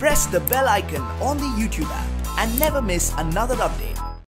press the bell icon on the YouTube app and never miss another update.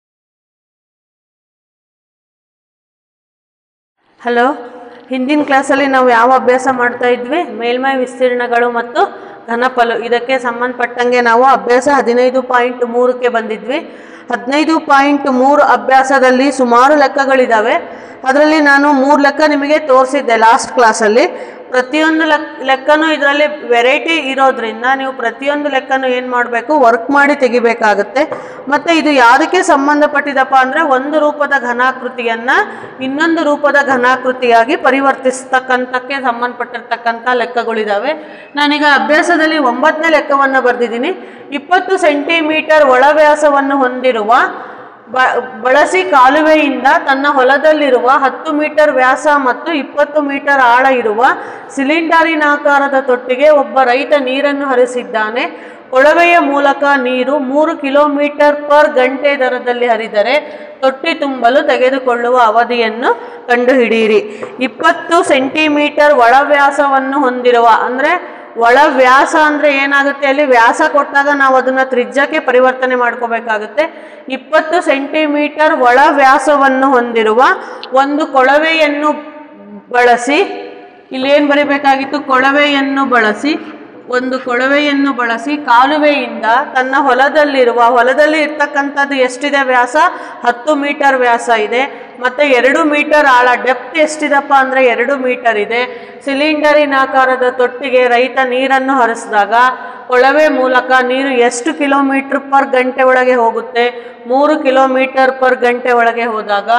Hello ಹಿಂದಿನ ಕ್ಲಾಸಲ್ಲಿ ನಾವು ಯಾವ ಅಭ್ಯಾಸ ಮಾಡ್ತಾ ಇದ್ವಿ ಮೇಲ್ಮೈ ವಿಸ್ತೀರ್ಣಗಳು ಮತ್ತು ಘನಫಲ ಇದಕ್ಕೆ ಸಂಬಂಧಪಟ್ಟಂಗೆ ನಾವು ಅಭ್ಯಾಸ ಹದಿನೈದು ಪಾಯಿಂಟ್ ಮೂರಕ್ಕೆ ಬಂದಿದ್ವಿ ಹದಿನೈದು ಪಾಯಿಂಟ್ ಮೂರು ಅಭ್ಯಾಸದಲ್ಲಿ ಸುಮಾರು ಲೆಕ್ಕಗಳಿದ್ದಾವೆ ಅದರಲ್ಲಿ ನಾನು ಮೂರು ಲೆಕ್ಕ ನಿಮಗೆ ತೋರಿಸಿದ್ದೆ ಲಾಸ್ಟ್ ಕ್ಲಾಸಲ್ಲಿ ಪ್ರತಿಯೊಂದು ಲೆಕ್ ಲೆಕ್ಕನೂ ಇದರಲ್ಲಿ ವೆರೈಟಿ ಇರೋದ್ರಿಂದ ನೀವು ಪ್ರತಿಯೊಂದು ಲೆಕ್ಕನೂ ಏನು ಮಾಡಬೇಕು ವರ್ಕ್ ಮಾಡಿ ತೆಗಿಬೇಕಾಗುತ್ತೆ ಮತ್ತು ಇದು ಯಾವುದಕ್ಕೆ ಸಂಬಂಧಪಟ್ಟಿದಪ್ಪ ಅಂದರೆ ಒಂದು ರೂಪದ ಘನಾಕೃತಿಯನ್ನು ಇನ್ನೊಂದು ರೂಪದ ಘನಾಕೃತಿಯಾಗಿ ಪರಿವರ್ತಿಸ್ತಕ್ಕಂಥಕ್ಕೆ ಸಂಬಂಧಪಟ್ಟಿರ್ತಕ್ಕಂಥ ಲೆಕ್ಕಗಳಿದ್ದಾವೆ ನಾನೀಗ ಅಭ್ಯಾಸದಲ್ಲಿ ಒಂಬತ್ತನೇ ಲೆಕ್ಕವನ್ನು ಬರೆದಿದ್ದೀನಿ ಇಪ್ಪತ್ತು ಸೆಂಟಿಮೀಟರ್ ಒಳವ್ಯಾಸವನ್ನು ಹೊಂದಿರುವ ಬ ಬಳಸಿ ಕಾಲುವೆಯಿಂದ ತನ್ನ ಹೊಲದಲ್ಲಿರುವ ಹತ್ತು ಮೀಟರ್ ವ್ಯಾಸ ಮತ್ತು ಇಪ್ಪತ್ತು ಮೀಟರ್ ಆಳ ಇರುವ ಸಿಲಿಂಡರಿನಾಕಾರದ ತೊಟ್ಟಿಗೆ ಒಬ್ಬ ರೈತ ನೀರನ್ನು ಹರಿಸಿದ್ದಾನೆ ಕೊಳವೆಯ ಮೂಲಕ ನೀರು ಮೂರು ಕಿಲೋಮೀಟರ್ ಪರ್ ಗಂಟೆ ದರದಲ್ಲಿ ಹರಿದರೆ ತೊಟ್ಟಿ ತುಂಬಲು ತೆಗೆದುಕೊಳ್ಳುವ ಅವಧಿಯನ್ನು ಕಂಡುಹಿಡಿಯಿರಿ ಇಪ್ಪತ್ತು ಸೆಂಟಿಮೀಟರ್ ಒಳವ್ಯಾಸವನ್ನು ಹೊಂದಿರುವ ಅಂದರೆ ಒಳ ವ್ಯಾಸ ಅಂದರೆ ಏನಾಗುತ್ತೆ ಅಲ್ಲಿ ವ್ಯಾಸ ಕೊಟ್ಟಾಗ ನಾವು ಅದನ್ನು ತ್ರಿಜ್ಯಕ್ಕೆ ಪರಿವರ್ತನೆ ಮಾಡ್ಕೋಬೇಕಾಗುತ್ತೆ ಇಪ್ಪತ್ತು ಸೆಂಟಿಮೀಟರ್ ಒಳ ವ್ಯಾಸವನ್ನು ಹೊಂದಿರುವ ಒಂದು ಕೊಳವೆಯನ್ನು ಬಳಸಿ ಇಲ್ಲಿ ಏನು ಬರಿಬೇಕಾಗಿತ್ತು ಕೊಳವೆಯನ್ನು ಬಳಸಿ ಒಂದು ಕೊಳವೆಯನ್ನು ಬಳಸಿ ಕಾಲುವೆಯಿಂದ ತನ್ನ ಹೊಲದಲ್ಲಿರುವ ಹೊಲದಲ್ಲಿ ಇರ್ತಕ್ಕಂಥದ್ದು ಎಷ್ಟಿದೆ ವ್ಯಾಸ ಹತ್ತು ಮೀಟರ್ ವ್ಯಾಸ ಇದೆ ಮತ್ತು ಎರಡು ಮೀಟರ್ ಆಳ ಡೆಪ್ತ್ ಎಷ್ಟಿದಪ್ಪ ಅಂದರೆ ಎರಡು ಮೀಟರ್ ಇದೆ ಸಿಲಿಂಡರಿನಾಕಾರದ ತೊಟ್ಟಿಗೆ ರೈತ ನೀರನ್ನು ಹರಿಸಿದಾಗ ಕೊಳವೆ ಮೂಲಕ ನೀರು ಎಷ್ಟು ಕಿಲೋಮೀಟರ್ ಪರ್ ಗಂಟೆ ಒಳಗೆ ಹೋಗುತ್ತೆ ಮೂರು ಕಿಲೋಮೀಟರ್ ಪರ್ ಗಂಟೆ ಒಳಗೆ ಹೋದಾಗ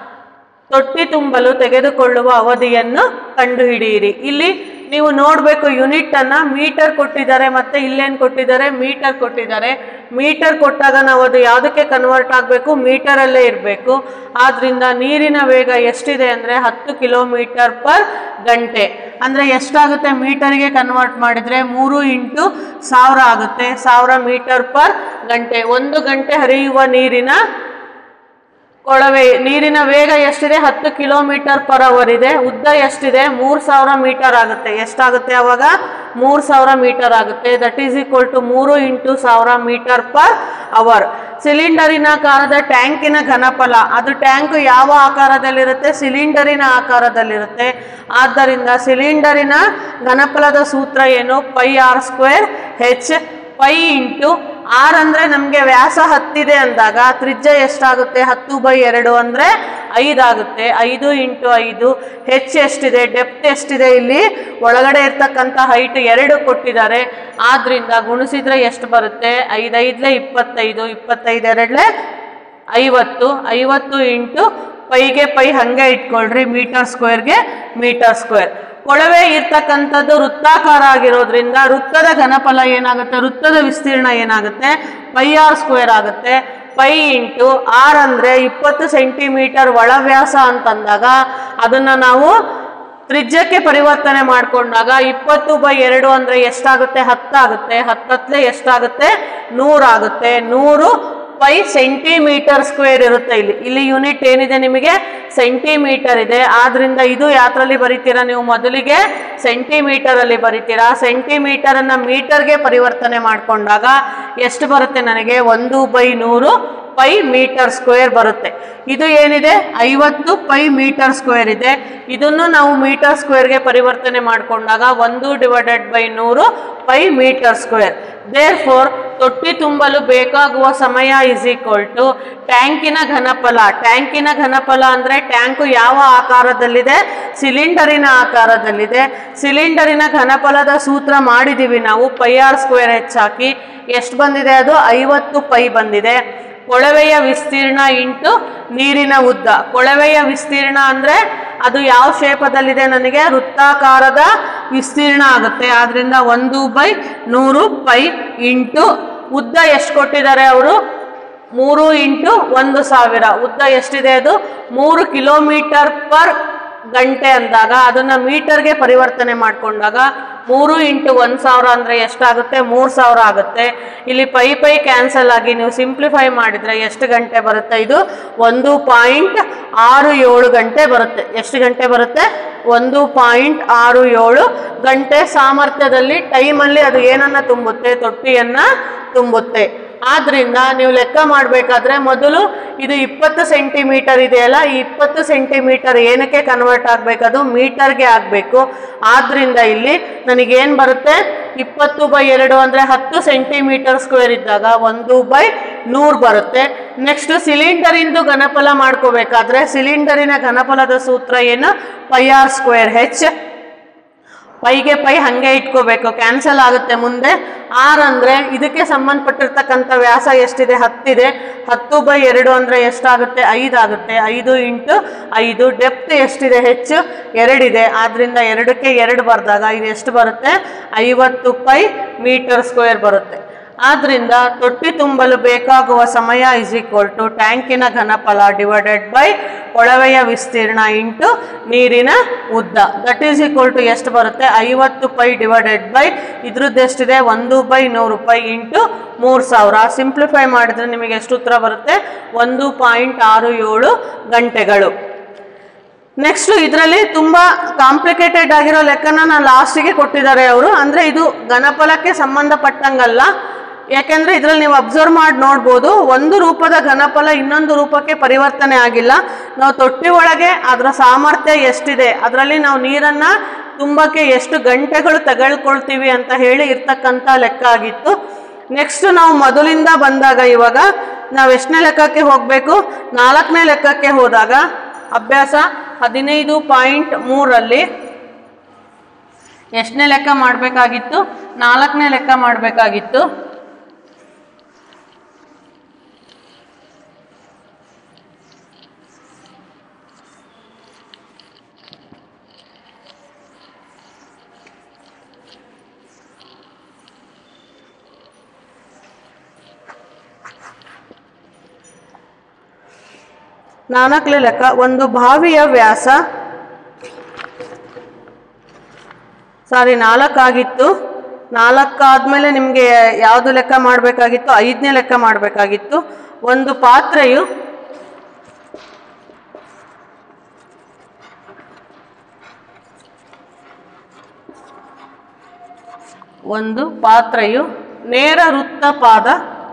ತೊಟ್ಟಿ ತುಂಬಲು ತೆಗೆದುಕೊಳ್ಳುವ ಅವಧಿಯನ್ನು ಕಂಡುಹಿಡಿಯಿರಿ ಇಲ್ಲಿ ನೀವು ನೋಡಬೇಕು ಯೂನಿಟ್ ಅನ್ನ ಮೀಟರ್ ಕೊಟ್ಟಿದ್ದಾರೆ ಮತ್ತೆ ಇಲ್ಲೇನು ಕೊಟ್ಟಿದ್ದಾರೆ ಮೀಟರ್ ಕೊಟ್ಟಿದ್ದಾರೆ ಮೀಟರ್ ಕೊಟ್ಟಾಗ ನಾವು ಅದು ಯಾವುದಕ್ಕೆ ಕನ್ವರ್ಟ್ ಆಗಬೇಕು ಮೀಟರಲ್ಲೇ ಇರಬೇಕು ಆದ್ರಿಂದ ನೀರಿನ ವೇಗ ಎಷ್ಟಿದೆ ಅಂದರೆ ಹತ್ತು ಕಿಲೋಮೀಟರ್ ಪರ್ ಗಂಟೆ ಅಂದರೆ ಎಷ್ಟಾಗುತ್ತೆ ಮೀಟರ್ಗೆ ಕನ್ವರ್ಟ್ ಮಾಡಿದರೆ ಮೂರು ಇಂಟು ಸಾವಿರ ಆಗುತ್ತೆ ಸಾವಿರ ಮೀಟರ್ ಪರ್ ಗಂಟೆ ಒಂದು ಗಂಟೆ ಹರಿಯುವ ನೀರಿನ ಕೊಳವೆ ನೀರಿನ ವೇಗ ಎಷ್ಟಿದೆ ಹತ್ತು ಕಿಲೋಮೀಟರ್ ಪರ್ ಅವರ್ ಇದೆ ಉದ್ದ ಎಷ್ಟಿದೆ ಮೂರು ಸಾವಿರ ಮೀಟರ್ ಆಗುತ್ತೆ ಎಷ್ಟಾಗುತ್ತೆ ಅವಾಗ ಮೂರು ಸಾವಿರ ಮೀಟರ್ ಆಗುತ್ತೆ ದಟ್ ಈಸ್ ಈಕ್ವಲ್ ಟು ಮೂರು ಇಂಟು ಸಾವಿರ ಮೀಟರ್ ಪರ್ ಅವರ್ ಸಿಲಿಂಡರಿನಾಕಾರದ ಟ್ಯಾಂಕಿನ ಘನಫಲ ಅದು ಟ್ಯಾಂಕ್ ಯಾವ ಆಕಾರದಲ್ಲಿರುತ್ತೆ ಸಿಲಿಂಡರಿನ ಆಕಾರದಲ್ಲಿರುತ್ತೆ ಆದ್ದರಿಂದ ಸಿಲಿಂಡರಿನ ಘನಫಲದ ಸೂತ್ರ ಏನು pi R square H pi into R ಅಂದರೆ ನಮಗೆ ವ್ಯಾಸ ಹತ್ತಿದೆ ಅಂದಾಗ ತ್ರಿಜ್ಯ ಎಷ್ಟಾಗುತ್ತೆ ಹತ್ತು ಬೈ ಎರಡು ಅಂದರೆ ಐದಾಗುತ್ತೆ ಐದು ಇಂಟು ಐದು ಹೆಚ್ಚು ಎಷ್ಟಿದೆ ಡೆಪ್ತ್ ಎಷ್ಟಿದೆ ಇಲ್ಲಿ ಒಳಗಡೆ ಇರ್ತಕ್ಕಂಥ ಹೈಟ್ ಎರಡು ಕೊಟ್ಟಿದ್ದಾರೆ ಆದ್ರಿಂದ ಗುಣಿಸಿದ್ರೆ ಎಷ್ಟು ಬರುತ್ತೆ ಐದೈದಲೇ ಇಪ್ಪತ್ತೈದು ಇಪ್ಪತ್ತೈದು ಎರಡಲೇ ಐವತ್ತು ಐವತ್ತು ಇಂಟು ಪೈಗೆ ಪೈ ಹಾಗೆ ಇಟ್ಕೊಳ್ರಿ ಮೀಟರ್ ಸ್ಕ್ವೇರ್ಗೆ ಮೀಟರ್ ಸ್ಕ್ವೇರ್ ಕೊಳವೆ ಇರ್ತಕ್ಕಂಥದ್ದು ವೃತ್ತಾಕಾರ ಆಗಿರೋದ್ರಿಂದ ವೃತ್ತದ ಘನಫಲ ಏನಾಗುತ್ತೆ ವೃತ್ತದ ವಿಸ್ತೀರ್ಣ ಏನಾಗುತ್ತೆ ಪೈ ಆರ್ ಸ್ಕ್ವೇರ್ ಆಗುತ್ತೆ ಪೈ ಇಂಟು ಆರ್ ಅಂದರೆ ಇಪ್ಪತ್ತು ಸೆಂಟಿಮೀಟರ್ ಒಳವ್ಯಾಸ ಅಂತಂದಾಗ ಅದನ್ನು ನಾವು ತ್ರಿಜ್ಯಕ್ಕೆ ಪರಿವರ್ತನೆ ಮಾಡಿಕೊಂಡಾಗ ಇಪ್ಪತ್ತು ಬೈ ಎರಡು ಅಂದರೆ ಎಷ್ಟಾಗುತ್ತೆ ಹತ್ತಾಗುತ್ತೆ ಹತ್ತತ್ಲೆ ಎಷ್ಟಾಗುತ್ತೆ ನೂರಾಗುತ್ತೆ ನೂರು ಪೈ ಸೆಂಟಿಮೀಟರ್ ಸ್ಕ್ವೇರ್ ಇರುತ್ತೆ ಇಲ್ಲಿ ಇಲ್ಲಿ ಯೂನಿಟ್ ಏನಿದೆ ನಿಮಗೆ ಸೆಂಟಿಮೀಟರ್ ಇದೆ ಆದ್ರಿಂದ ಇದು ಯಾತ್ರಲ್ಲಿ ಬರಿತೀರಾ ನೀವು ಮೊದಲಿಗೆ ಸೆಂಟಿಮೀಟರ್ ಅಲ್ಲಿ ಬರಿತೀರಾ ಸೆಂಟಿಮೀಟರ್ ಅನ್ನ ಮೀಟರ್ಗೆ ಪರಿವರ್ತನೆ ಮಾಡಿಕೊಂಡಾಗ ಎಷ್ಟು ಬರುತ್ತೆ ನನಗೆ ಒಂದು ಬೈ ನೂರು ಪೈ ಮೀಟರ್ ಸ್ಕ್ವೇರ್ ಬರುತ್ತೆ ಇದು ಏನಿದೆ ಐವತ್ತು ಪೈ ಮೀಟರ್ ಸ್ಕ್ವೇರ್ ಇದೆ ಇದನ್ನು ನಾವು ಮೀಟರ್ ಸ್ಕ್ವೇರ್ಗೆ ಪರಿವರ್ತನೆ ಮಾಡಿಕೊಂಡಾಗ ಒಂದು ಡಿವೈಡೆಡ್ ಬೈ ನೂರು pi metre square therefore ತೊಟ್ಟಿ ತುಂಬಲು ಬೇಕಾಗುವ ಸಮಯ ಇಸ್ ಈಕ್ವಲ್ ಟು ಟ್ಯಾಂಕಿನ ಘನಫಲ ಟ್ಯಾಂಕಿನ ಘನಫಲ ಅಂದರೆ ಟ್ಯಾಂಕು ಯಾವ ಆಕಾರದಲ್ಲಿದೆ ಸಿಲಿಂಡರಿನ ಆಕಾರದಲ್ಲಿದೆ ಸಿಲಿಂಡರಿನ ಘನಫಲದ ಸೂತ್ರ ಮಾಡಿದ್ದೀವಿ ನಾವು ಪೈ ಆರ್ ಸ್ಕ್ವೇರ್ ಹೆಚ್ಚಾಕಿ ಎಷ್ಟು ಬಂದಿದೆ ಅದು ಐವತ್ತು ಪೈ ಬಂದಿದೆ ಕೊಳವೆಯ ವಿಸ್ತೀರ್ಣ ಇಂಟು ನೀರಿನ ಉದ್ದ ಕೊಳವೆಯ ವಿಸ್ತೀರ್ಣ ಅಂದರೆ ಅದು ಯಾವ ಶೇಪದಲ್ಲಿದೆ ನನಗೆ ವೃತ್ತಾಕಾರದ ವಿಸ್ತೀರ್ಣ ಆಗುತ್ತೆ ಆದ್ರಿಂದ ಒಂದು ಬೈ ನೂರು ಪೈ ಇಂಟು ಉದ್ದ ಎಷ್ಟು ಕೊಟ್ಟಿದ್ದಾರೆ ಅವರು ಮೂರು ಇಂಟು ಒಂದು ಸಾವಿರ ಉದ್ದ ಎಷ್ಟಿದೆ ಅದು ಮೂರು ಕಿಲೋಮೀಟರ್ ಪರ್ ಗಂಟೆ ಅಂದಾಗ ಅದನ್ನು ಮೀಟರ್ಗೆ ಪರಿವರ್ತನೆ ಮಾಡಿಕೊಂಡಾಗ ಮೂರು ಇಂಟು ಒಂದು ಸಾವಿರ ಅಂದರೆ ಎಷ್ಟಾಗುತ್ತೆ ಮೂರು ಸಾವಿರ ಆಗುತ್ತೆ ಇಲ್ಲಿ ಪೈ ಪೈ ಕ್ಯಾನ್ಸಲ್ ಆಗಿ ನೀವು ಸಿಂಪ್ಲಿಫೈ ಮಾಡಿದರೆ ಎಷ್ಟು ಗಂಟೆ ಬರುತ್ತೆ ಇದು ಒಂದು ಪಾಯಿಂಟ್ ಆರು ಏಳು ಗಂಟೆ ಬರುತ್ತೆ ಎಷ್ಟು ಗಂಟೆ ಬರುತ್ತೆ ಒಂದು ಪಾಯಿಂಟ್ ಆರು ಏಳು ಗಂಟೆ ಸಾಮರ್ಥ್ಯದಲ್ಲಿ ಟೈಮಲ್ಲಿ ಅದು ಏನನ್ನ ತುಂಬುತ್ತೆ ತೊಟ್ಟಿಯನ್ನ ತುಂಬುತ್ತೆ ಆದ್ರಿಂದ ನೀವು ಲೆಕ್ಕ ಮಾಡಬೇಕಾದ್ರೆ ಮೊದಲು ಇದು ಇಪ್ಪತ್ತು ಸೆಂಟಿಮೀಟರ್ ಇದೆಯಲ್ಲ ಈ ಇಪ್ಪತ್ತು ಸೆಂಟಿಮೀಟರ್ ಏನಕ್ಕೆ ಕನ್ವರ್ಟ್ ಆಗಬೇಕದು ಮೀಟರ್ಗೆ ಆಗಬೇಕು ಆದ್ರಿಂದ ಇಲ್ಲಿ ನನಗೇನು ಬರುತ್ತೆ ಇಪ್ಪತ್ತು ಬೈ ಎರಡು ಅಂದರೆ ಹತ್ತು ಸೆಂಟಿಮೀಟರ್ ಸ್ಕ್ವೇರ್ ಇದ್ದಾಗ ಒಂದು ಬೈ ನೂರು ಬರುತ್ತೆ ನೆಕ್ಸ್ಟ್ ಸಿಲಿಂಡರಿಂದು ಘನಫಲ ಮಾಡ್ಕೋಬೇಕಾದ್ರೆ ಸಿಲಿಂಡರಿನ ಘನಫಲದ ಸೂತ್ರ ಏನು ಪೈ ಆರ್ ಸ್ಕ್ವೇರ್ ಹೆಚ್ ಪೈಗೆ ಪೈ ಹಾಗೆ ಇಟ್ಕೋಬೇಕು ಕ್ಯಾನ್ಸಲ್ ಆಗುತ್ತೆ ಮುಂದೆ ಆರ್ ಅಂದರೆ ಇದಕ್ಕೆ ಸಂಬಂಧಪಟ್ಟಿರ್ತಕ್ಕಂಥ ವ್ಯಾಸ ಎಷ್ಟಿದೆ ಹತ್ತಿದೆ ಹತ್ತು ಬೈ ಎರಡು ಅಂದರೆ ಎಷ್ಟಾಗುತ್ತೆ ಐದು ಆಗುತ್ತೆ ಐದು ಇಂಟು ಐದು ಡೆಪ್ತ್ ಎಷ್ಟಿದೆ ಹೆಚ್ಚು ಎರಡಿದೆ ಆದ್ದರಿಂದ ಎರಡಕ್ಕೆ ಎರಡು ಬರೆದಾಗ ಇದು ಎಷ್ಟು ಬರುತ್ತೆ ಐವತ್ತು ಪೈ ಮೀಟರ್ ಸ್ಕ್ವೇರ್ ಬರುತ್ತೆ ಆದ್ರಿಂದ ತೊಟ್ಟಿ ತುಂಬಲು ಬೇಕಾಗುವ ಸಮಯ ಇಸ್ ಈಕ್ವಲ್ ಟು ಟ್ಯಾಂಕಿನ ಘನಫಲ ಡಿವೈಡೆಡ್ ಬೈ ಕೊಳವೆಯ ವಿಸ್ತೀರ್ಣ ಇಂಟು ನೀರಿನ ಉದ್ದ ದಟ್ ಈಸ್ ಈಕ್ವಲ್ ಟು ಎಷ್ಟು ಬರುತ್ತೆ ಐವತ್ತು ಪೈ ಡಿವೈಡೆಡ್ ಬೈ ಇದ್ರದ್ದು ಎಷ್ಟಿದೆ ಒಂದು ಬೈ ನೂರು ರೂಪಾಯಿ ಇಂಟು ಮೂರು ಸಾವಿರ ಸಿಂಪ್ಲಿಫೈ ಮಾಡಿದ್ರೆ ನಿಮಗೆ ಎಷ್ಟು ಉತ್ತರ ಬರುತ್ತೆ ಒಂದು ಪಾಯಿಂಟ್ ಆರು ಏಳು ಗಂಟೆಗಳು ನೆಕ್ಸ್ಟ್ ಇದರಲ್ಲಿ ತುಂಬ ಕಾಂಪ್ಲಿಕೇಟೆಡ್ ಆಗಿರೋ ಲೆಕ್ಕನ ನಾನು ಲಾಸ್ಟಿಗೆ ಕೊಟ್ಟಿದ್ದಾರೆ ಅವರು ಅಂದರೆ ಇದು ಘನಫಲಕ್ಕೆ ಸಂಬಂಧಪಟ್ಟಂಗಲ್ಲ ಯಾಕೆಂದ್ರೆ ಇದರಲ್ಲಿ ನೀವು ಅಬ್ಸರ್ವ್ ಮಾಡಿ ನೋಡ್ಬೋದು ಒಂದು ರೂಪದ ಘನಫಲ ಇನ್ನೊಂದು ರೂಪಕ್ಕೆ ಪರಿವರ್ತನೆ ಆಗಿಲ್ಲ ನಾವು ತೊಟ್ಟಿ ಒಳಗೆ ಅದರ ಸಾಮರ್ಥ್ಯ ಎಷ್ಟಿದೆ ಅದರಲ್ಲಿ ನಾವು ನೀರನ್ನು ತುಂಬಕ್ಕೆ ಎಷ್ಟು ಗಂಟೆಗಳು ತಗೊಳ್ಕೊಳ್ತೀವಿ ಅಂತ ಹೇಳಿ ಇರ್ತಕ್ಕಂಥ ಲೆಕ್ಕ ಆಗಿತ್ತು ನೆಕ್ಸ್ಟ್ ನಾವು ಮೊದಲಿಂದ ಬಂದಾಗ ಇವಾಗ ನಾವು ಎಷ್ಟನೇ ಲೆಕ್ಕಕ್ಕೆ ಹೋಗಬೇಕು ನಾಲ್ಕನೇ ಲೆಕ್ಕಕ್ಕೆ ಹೋದಾಗ ಅಭ್ಯಾಸ ಹದಿನೈದು ಪಾಯಿಂಟ್ ಮೂರಲ್ಲಿ ಎಷ್ಟನೇ ಲೆಕ್ಕ ಮಾಡಬೇಕಾಗಿತ್ತು ನಾಲ್ಕನೇ ಲೆಕ್ಕ ಮಾಡಬೇಕಾಗಿತ್ತು ನಾಲ್ಕನೇ ಲೆಕ್ಕ ಒಂದು ಬಾವಿಯ ವ್ಯಾಸ ಸಾರಿ ನಾಲ್ಕಾಗಿತ್ತು ನಾಲ್ಕಾದ್ಮೇಲೆ ನಿಮಗೆ ಯಾವುದು ಲೆಕ್ಕ ಮಾಡಬೇಕಾಗಿತ್ತು ಐದನೇ ಲೆಕ್ಕ ಮಾಡಬೇಕಾಗಿತ್ತು ಒಂದು ಪಾತ್ರೆಯು ಒಂದು ಪಾತ್ರೆಯು ನೇರ ವೃತ್ತಪಾದ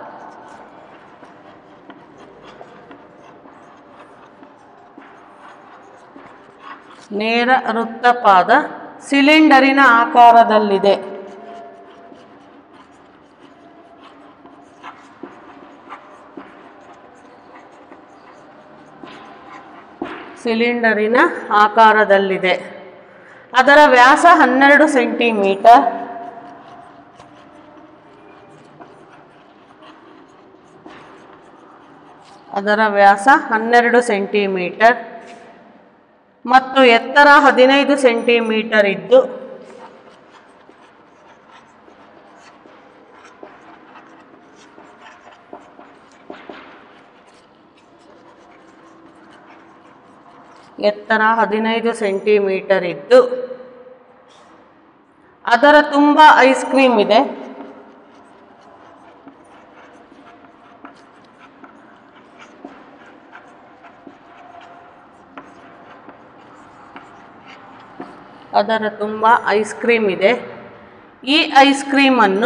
ನೇರ ವೃತ್ತಪಾದ ಸಿಲಿಂಡರಿನ ಆಕಾರದಲ್ಲಿದೆ ಸಿಲಿಂಡರಿನ ಆಕಾರದಲ್ಲಿದೆ ಅದರ ವ್ಯಾಸ ಹನ್ನೆರಡು ಸೆಂಟಿಮೀಟರ್ ಅದರ ವ್ಯಾಸ ಹನ್ನೆರಡು ಸೆಂಟಿಮೀಟರ್ ಮತ್ತು ಎತ್ತರ ಹದಿನೈದು ಸೆಂಟಿಮೀಟರ್ ಇದ್ದು ಎತ್ತರ ಹದಿನೈದು ಸೆಂಟಿಮೀಟರ್ ಇದ್ದು ಅದರ ತುಂಬ ಐಸ್ ಕ್ರೀಮ್ ಇದೆ ಅದರ ತುಂಬ ಐಸ್ ಕ್ರೀಮ್ ಇದೆ ಈ ಐಸ್ ಕ್ರೀಮನ್ನು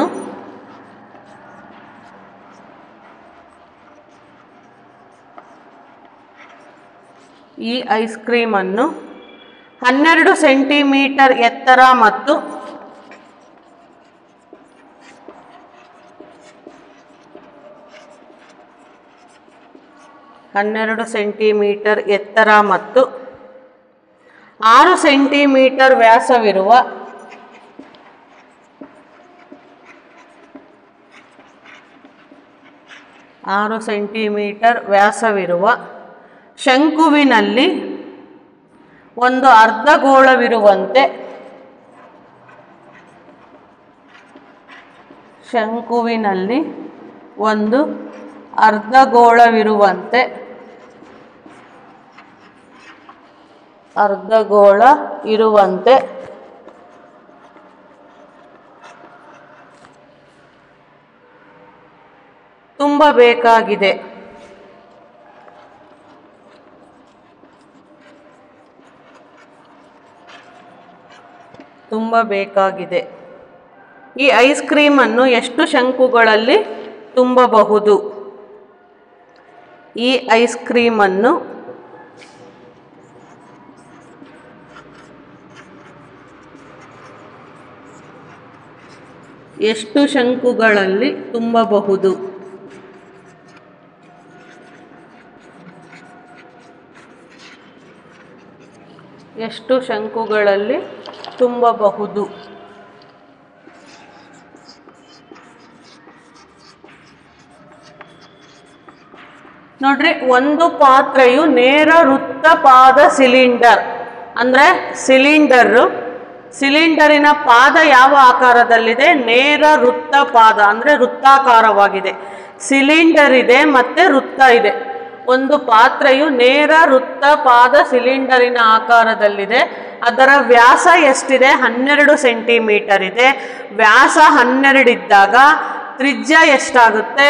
ಈ ಐಸ್ ಕ್ರೀಮನ್ನು ಹನ್ನೆರಡು ಸೆಂಟಿಮೀಟರ್ ಎತ್ತರ ಮತ್ತು ಹನ್ನೆರಡು ಸೆಂಟಿಮೀಟರ್ ಎತ್ತರ ಮತ್ತು ಆರು ಸೆಂಟಿಮೀಟರ್ ವ್ಯಾಸವಿರುವ ಆರು ಸೆಂಟಿಮೀಟರ್ ವ್ಯಾಸವಿರುವ ಶಂಕುವಿನಲ್ಲಿ ಒಂದು ಅರ್ಧಗೋಳವಿರುವಂತೆ ಶಂಕುವಿನಲ್ಲಿ ಒಂದು ಅರ್ಧಗೋಳವಿರುವಂತೆ ಅರ್ಧಗೋಳ ಇರುವಂತೆ ತುಂಬಬೇಕಾಗಿದೆ ತುಂಬ ಬೇಕಾಗಿದೆ ಈ ಐಸ್ ಕ್ರೀಮನ್ನು ಎಷ್ಟು ಶಂಕುಗಳಲ್ಲಿ ತುಂಬಬಹುದು ಈ ಐಸ್ ಕ್ರೀಮನ್ನು ಎಷ್ಟು ಶಂಕುಗಳಲ್ಲಿ ತುಂಬಬಹುದು ಎಷ್ಟು ಶಂಕುಗಳಲ್ಲಿ ತುಂಬಬಹುದು ನೋಡ್ರಿ ಒಂದು ಪಾತ್ರೆಯು ನೇರ ವೃತ್ತಪಾದ ಸಿಲಿಂಡರ್ ಅಂದರೆ ಸಿಲಿಂಡರು ಸಿಲಿಂಡರಿನ ಪಾದ ಯಾವ ಆಕಾರದಲ್ಲಿದೆ ನೇರ ವೃತ್ತಪಾದ ಅಂದರೆ ವೃತ್ತಾಕಾರವಾಗಿದೆ ಸಿಲಿಂಡರ್ ಇದೆ ಮತ್ತು ವೃತ್ತ ಇದೆ ಒಂದು ಪಾತ್ರೆಯು ನೇರ ವೃತ್ತಪಾದ ಸಿಲಿಂಡರಿನ ಆಕಾರದಲ್ಲಿದೆ ಅದರ ವ್ಯಾಸ ಎಷ್ಟಿದೆ ಹನ್ನೆರಡು ಸೆಂಟಿಮೀಟರ್ ಇದೆ ವ್ಯಾಸ ಹನ್ನೆರಡಿದ್ದಾಗ ತ್ರಿಜ್ಯ ಎಷ್ಟಾಗುತ್ತೆ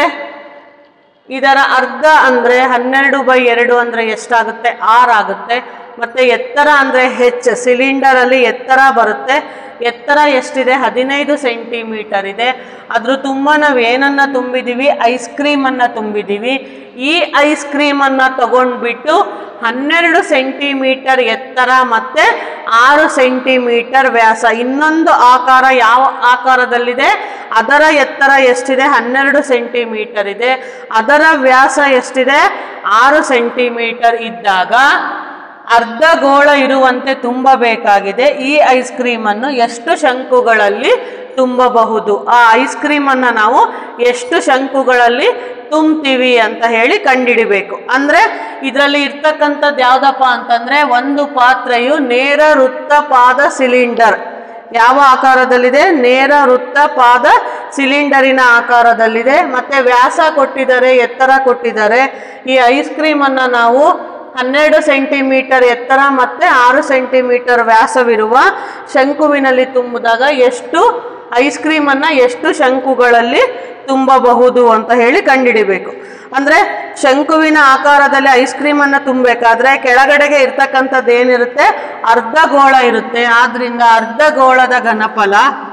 ಇದರ ಅರ್ಧ ಅಂದರೆ ಹನ್ನೆರಡು ಬೈ ಎರಡು ಅಂದರೆ ಎಷ್ಟಾಗುತ್ತೆ ಆರು ಆಗುತ್ತೆ ಮತ್ತು ಎತ್ತರ ಅಂದರೆ ಹೆಚ್ಚು ಸಿಲಿಂಡರಲ್ಲಿ ಎತ್ತರ ಬರುತ್ತೆ ಎತ್ತರ ಎಷ್ಟಿದೆ ಹದಿನೈದು ಸೆಂಟಿಮೀಟರ್ ಇದೆ ಅದ್ರ ತುಂಬ ನಾವು ಏನನ್ನು ತುಂಬಿದ್ದೀವಿ ಐಸ್ ಕ್ರೀಮನ್ನು ತುಂಬಿದ್ದೀವಿ ಈ ಐಸ್ ಕ್ರೀಮನ್ನು ತಗೊಂಡ್ಬಿಟ್ಟು ಹನ್ನೆರಡು ಸೆಂಟಿಮೀಟರ್ ಎತ್ತರ ಮತ್ತು ಆರು ಸೆಂಟಿಮೀಟರ್ ವ್ಯಾಸ ಇನ್ನೊಂದು ಆಕಾರ ಯಾವ ಆಕಾರದಲ್ಲಿದೆ ಅದರ ಎತ್ತರ ಎಷ್ಟಿದೆ ಹನ್ನೆರಡು ಸೆಂಟಿಮೀಟರ್ ಇದೆ ಅದರ ವ್ಯಾಸ ಎಷ್ಟಿದೆ ಆರು ಸೆಂಟಿಮೀಟರ್ ಇದ್ದಾಗ ಅರ್ಧಗೋಳ ಇರುವಂತೆ ತುಂಬಬೇಕಾಗಿದೆ ಈ ಐಸ್ ಕ್ರೀಮನ್ನು ಎಷ್ಟು ಶಂಕುಗಳಲ್ಲಿ ತುಂಬಬಹುದು ಆ ಐಸ್ ಕ್ರೀಮನ್ನು ನಾವು ಎಷ್ಟು ಶಂಕುಗಳಲ್ಲಿ ತುಂಬ್ತೀವಿ ಅಂತ ಹೇಳಿ ಕಂಡಿಡಿಬೇಕು ಅಂದರೆ ಇದರಲ್ಲಿ ಇರ್ತಕ್ಕಂಥದ್ದು ಯಾವುದಪ್ಪ ಅಂತಂದರೆ ಒಂದು ಪಾತ್ರೆಯು ನೇರ ವೃತ್ತಪಾದ ಸಿಲಿಂಡರ್ ಯಾವ ಆಕಾರದಲ್ಲಿದೆ ನೇರ ವೃತ್ತಪಾದ ಸಿಲಿಂಡರಿನ ಆಕಾರದಲ್ಲಿದೆ ಮತ್ತು ವ್ಯಾಸ ಕೊಟ್ಟಿದ್ದಾರೆ ಎತ್ತರ ಕೊಟ್ಟಿದ್ದಾರೆ ಈ ಐಸ್ ಕ್ರೀಮನ್ನು ನಾವು ಹನ್ನೆರಡು ಸೆಂಟಿಮೀಟರ್ ಎತ್ತರ ಮತ್ತು ಆರು ಸೆಂಟಿಮೀಟರ್ ವ್ಯಾಸವಿರುವ ಶಂಕುವಿನಲ್ಲಿ ತುಂಬಿದಾಗ ಎಷ್ಟು ಐಸ್ ಕ್ರೀಮನ್ನು ಎಷ್ಟು ಶಂಕುಗಳಲ್ಲಿ ತುಂಬಬಹುದು ಅಂತ ಹೇಳಿ ಕಂಡುಹಿಡಿಬೇಕು ಅಂದರೆ ಶಂಕುವಿನ ಆಕಾರದಲ್ಲಿ ಐಸ್ ಕ್ರೀಮನ್ನು ತುಂಬಬೇಕಾದ್ರೆ ಕೆಳಗಡೆಗೆ ಇರ್ತಕ್ಕಂಥದ್ದು ಏನಿರುತ್ತೆ ಅರ್ಧಗೋಳ ಇರುತ್ತೆ ಆದ್ರಿಂದ ಅರ್ಧಗೋಳದ ಘನಫಲ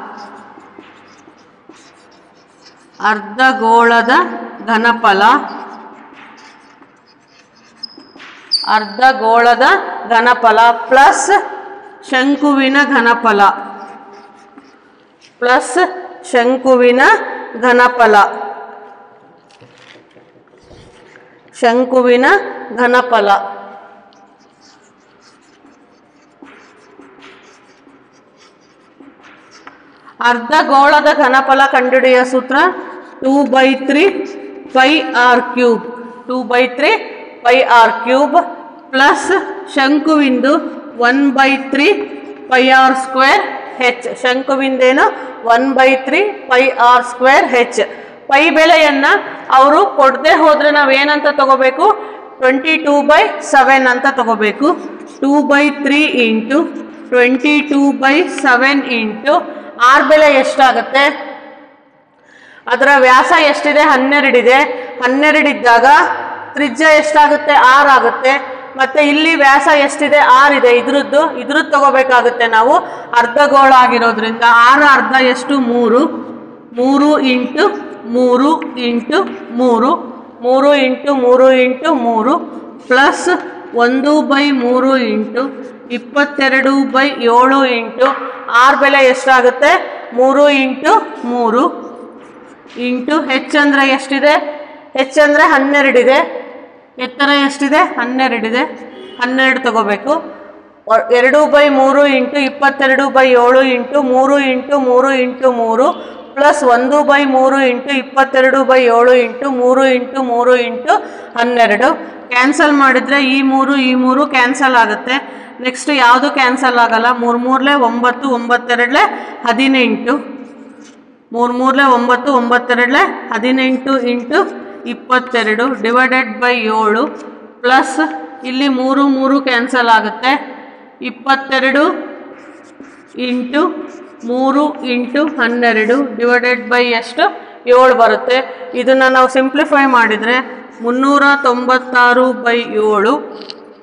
ಅರ್ಧಗೋಳದ ಘನಫಲ ಅರ್ಧಗೋಳದ ಘನಫಲ ಪ್ಲಸ್ ಶಂಕುವಿನ ಘನಫಲ ಪ್ಲಸ್ ಶಂಕುವಿನ ಘನಫಲ ಶಂಕುವಿನ ಘನಫಲ ಅರ್ಧಗೋಳದ ಘನಫಲ ಕಂಡುಹಿಡಿಯೋ ಸೂತ್ರ two by three pi R cube two by three pi R cube plus ಶಂಕುವಿಂದು one by three pi R square H ಶಂಕುವಿಂದೇನು one by three pi R square H pi ಬೆಲೆಯನ್ನು ಅವರು ಕೊಡದೆ ಹೋದರೆ ನಾವು ಏನಂತ ತಗೋಬೇಕು ಟ್ವೆಂಟಿ ಟೂ ಬೈ ಸೆವೆನ್ ಅಂತ ತಗೋಬೇಕು two by three into twenty two by seven into R ಬೆಲೆ ಎಷ್ಟಾಗುತ್ತೆ ಅದರ ವ್ಯಾಸ ಎಷ್ಟಿದೆ ಹನ್ನೆರಡಿದೆ ಹನ್ನೆರಡಿದ್ದಾಗ ತ್ರಿಜ್ಯ ಎಷ್ಟಾಗುತ್ತೆ ಆರ್ ಆಗುತ್ತೆ ಮತ್ತೆ ಇಲ್ಲಿ ವ್ಯಾಸ ಎಷ್ಟಿದೆ ಆರ್ ಇದೆ ಇದ್ರದ್ದು ಇದ್ರದ್ದು ತಗೋಬೇಕಾಗುತ್ತೆ ನಾವು ಅರ್ಧಗೋಳ ಆಗಿರೋದ್ರಿಂದ ಆರು ಅರ್ಧ ಎಷ್ಟು ಮೂರು ಮೂರು ಇಂಟು ಮೂರು ಇಂಟು ಮೂರು ಮೂರು ಇಂಟು ಮೂರು ಇಂಟು ಮೂರು ಪ್ಲಸ್ ಒಂದು ಬೈ ಮೂರು ಇಂಟು ಇಪ್ಪತ್ತೆರಡು ಬೈ ಏಳು ಇಂಟು ಆರ್ ಬೆಲೆ ಎಷ್ಟಾಗುತ್ತೆ ಮೂರು ಇಂಟು ಮೂರು ಇಂಟು ಹೆಚ್ ಅಂದರೆ ಎಷ್ಟಿದೆ ಹೆಚ್ ಅಂದರೆ ಹನ್ನೆರಡಿದೆ ಎತ್ತರ ಎಷ್ಟಿದೆ ಹನ್ನೆರಡಿದೆ ಹನ್ನೆರಡು ತಗೋಬೇಕು ಒ- ಎರಡು ಬೈ ಮೂರು ಇಂಟು ಇಪ್ಪತ್ತೆರಡು ಬೈ ಏಳು ಇಂಟು ಮೂರು ಇಂಟು ಮೂರು ಇಂಟು ಮೂರು ಪ್ಲಸ್ ಒಂದು ಬೈ ಮೂರು ಇಂಟು ಇಪ್ಪತ್ತೆರಡು ಬೈ ಏಳು ಇಂಟು ಮೂರು ಇಂಟು ಮೂರು ಇಂಟು ಹನ್ನೆರಡು ಕ್ಯಾನ್ಸಲ್ ಮಾಡಿದರೆ ಈ ಮೂರು ಈ ಮೂರು ಕ್ಯಾನ್ಸಲ್ ಆಗುತ್ತೆ ನೆಕ್ಸ್ಟ್ ಯಾವುದು ಕ್ಯಾನ್ಸಲ್ ಆಗಲ್ಲ ಮೂರು ಮೂರಲೆ ಒಂಬತ್ತು ಒಂಬತ್ತೆರಡಲೆ ಹದಿನೆಂಟು ಮೂರು ಮೂರಲೆ ಒಂಬತ್ತು ಒಂಬತ್ತೆರಡಲೆ ಹದಿನೆಂಟು ಇಂಟು ಇಪ್ಪತ್ತೆರಡು ಡಿವೈಡೆಡ್ ಬೈ ಏಳು ಪ್ಲಸ್ ಇಲ್ಲಿ ಮೂರು ಮೂರು ಕ್ಯಾನ್ಸಲ್ ಆಗುತ್ತೆ ಇಪ್ಪತ್ತೆರಡು ಇಂಟು ಮೂರು ಇಂಟು ಹನ್ನೆರಡು ಡಿವೈಡೆಡ್ ಬೈ ಎಷ್ಟು ಏಳು ಬರುತ್ತೆ ಇದನ್ನು ನಾವು ಸಿಂಪ್ಲಿಫೈ ಮಾಡಿದರೆ ಮುನ್ನೂರ ತೊಂಬತ್ತಾರು ಬೈ ಏಳು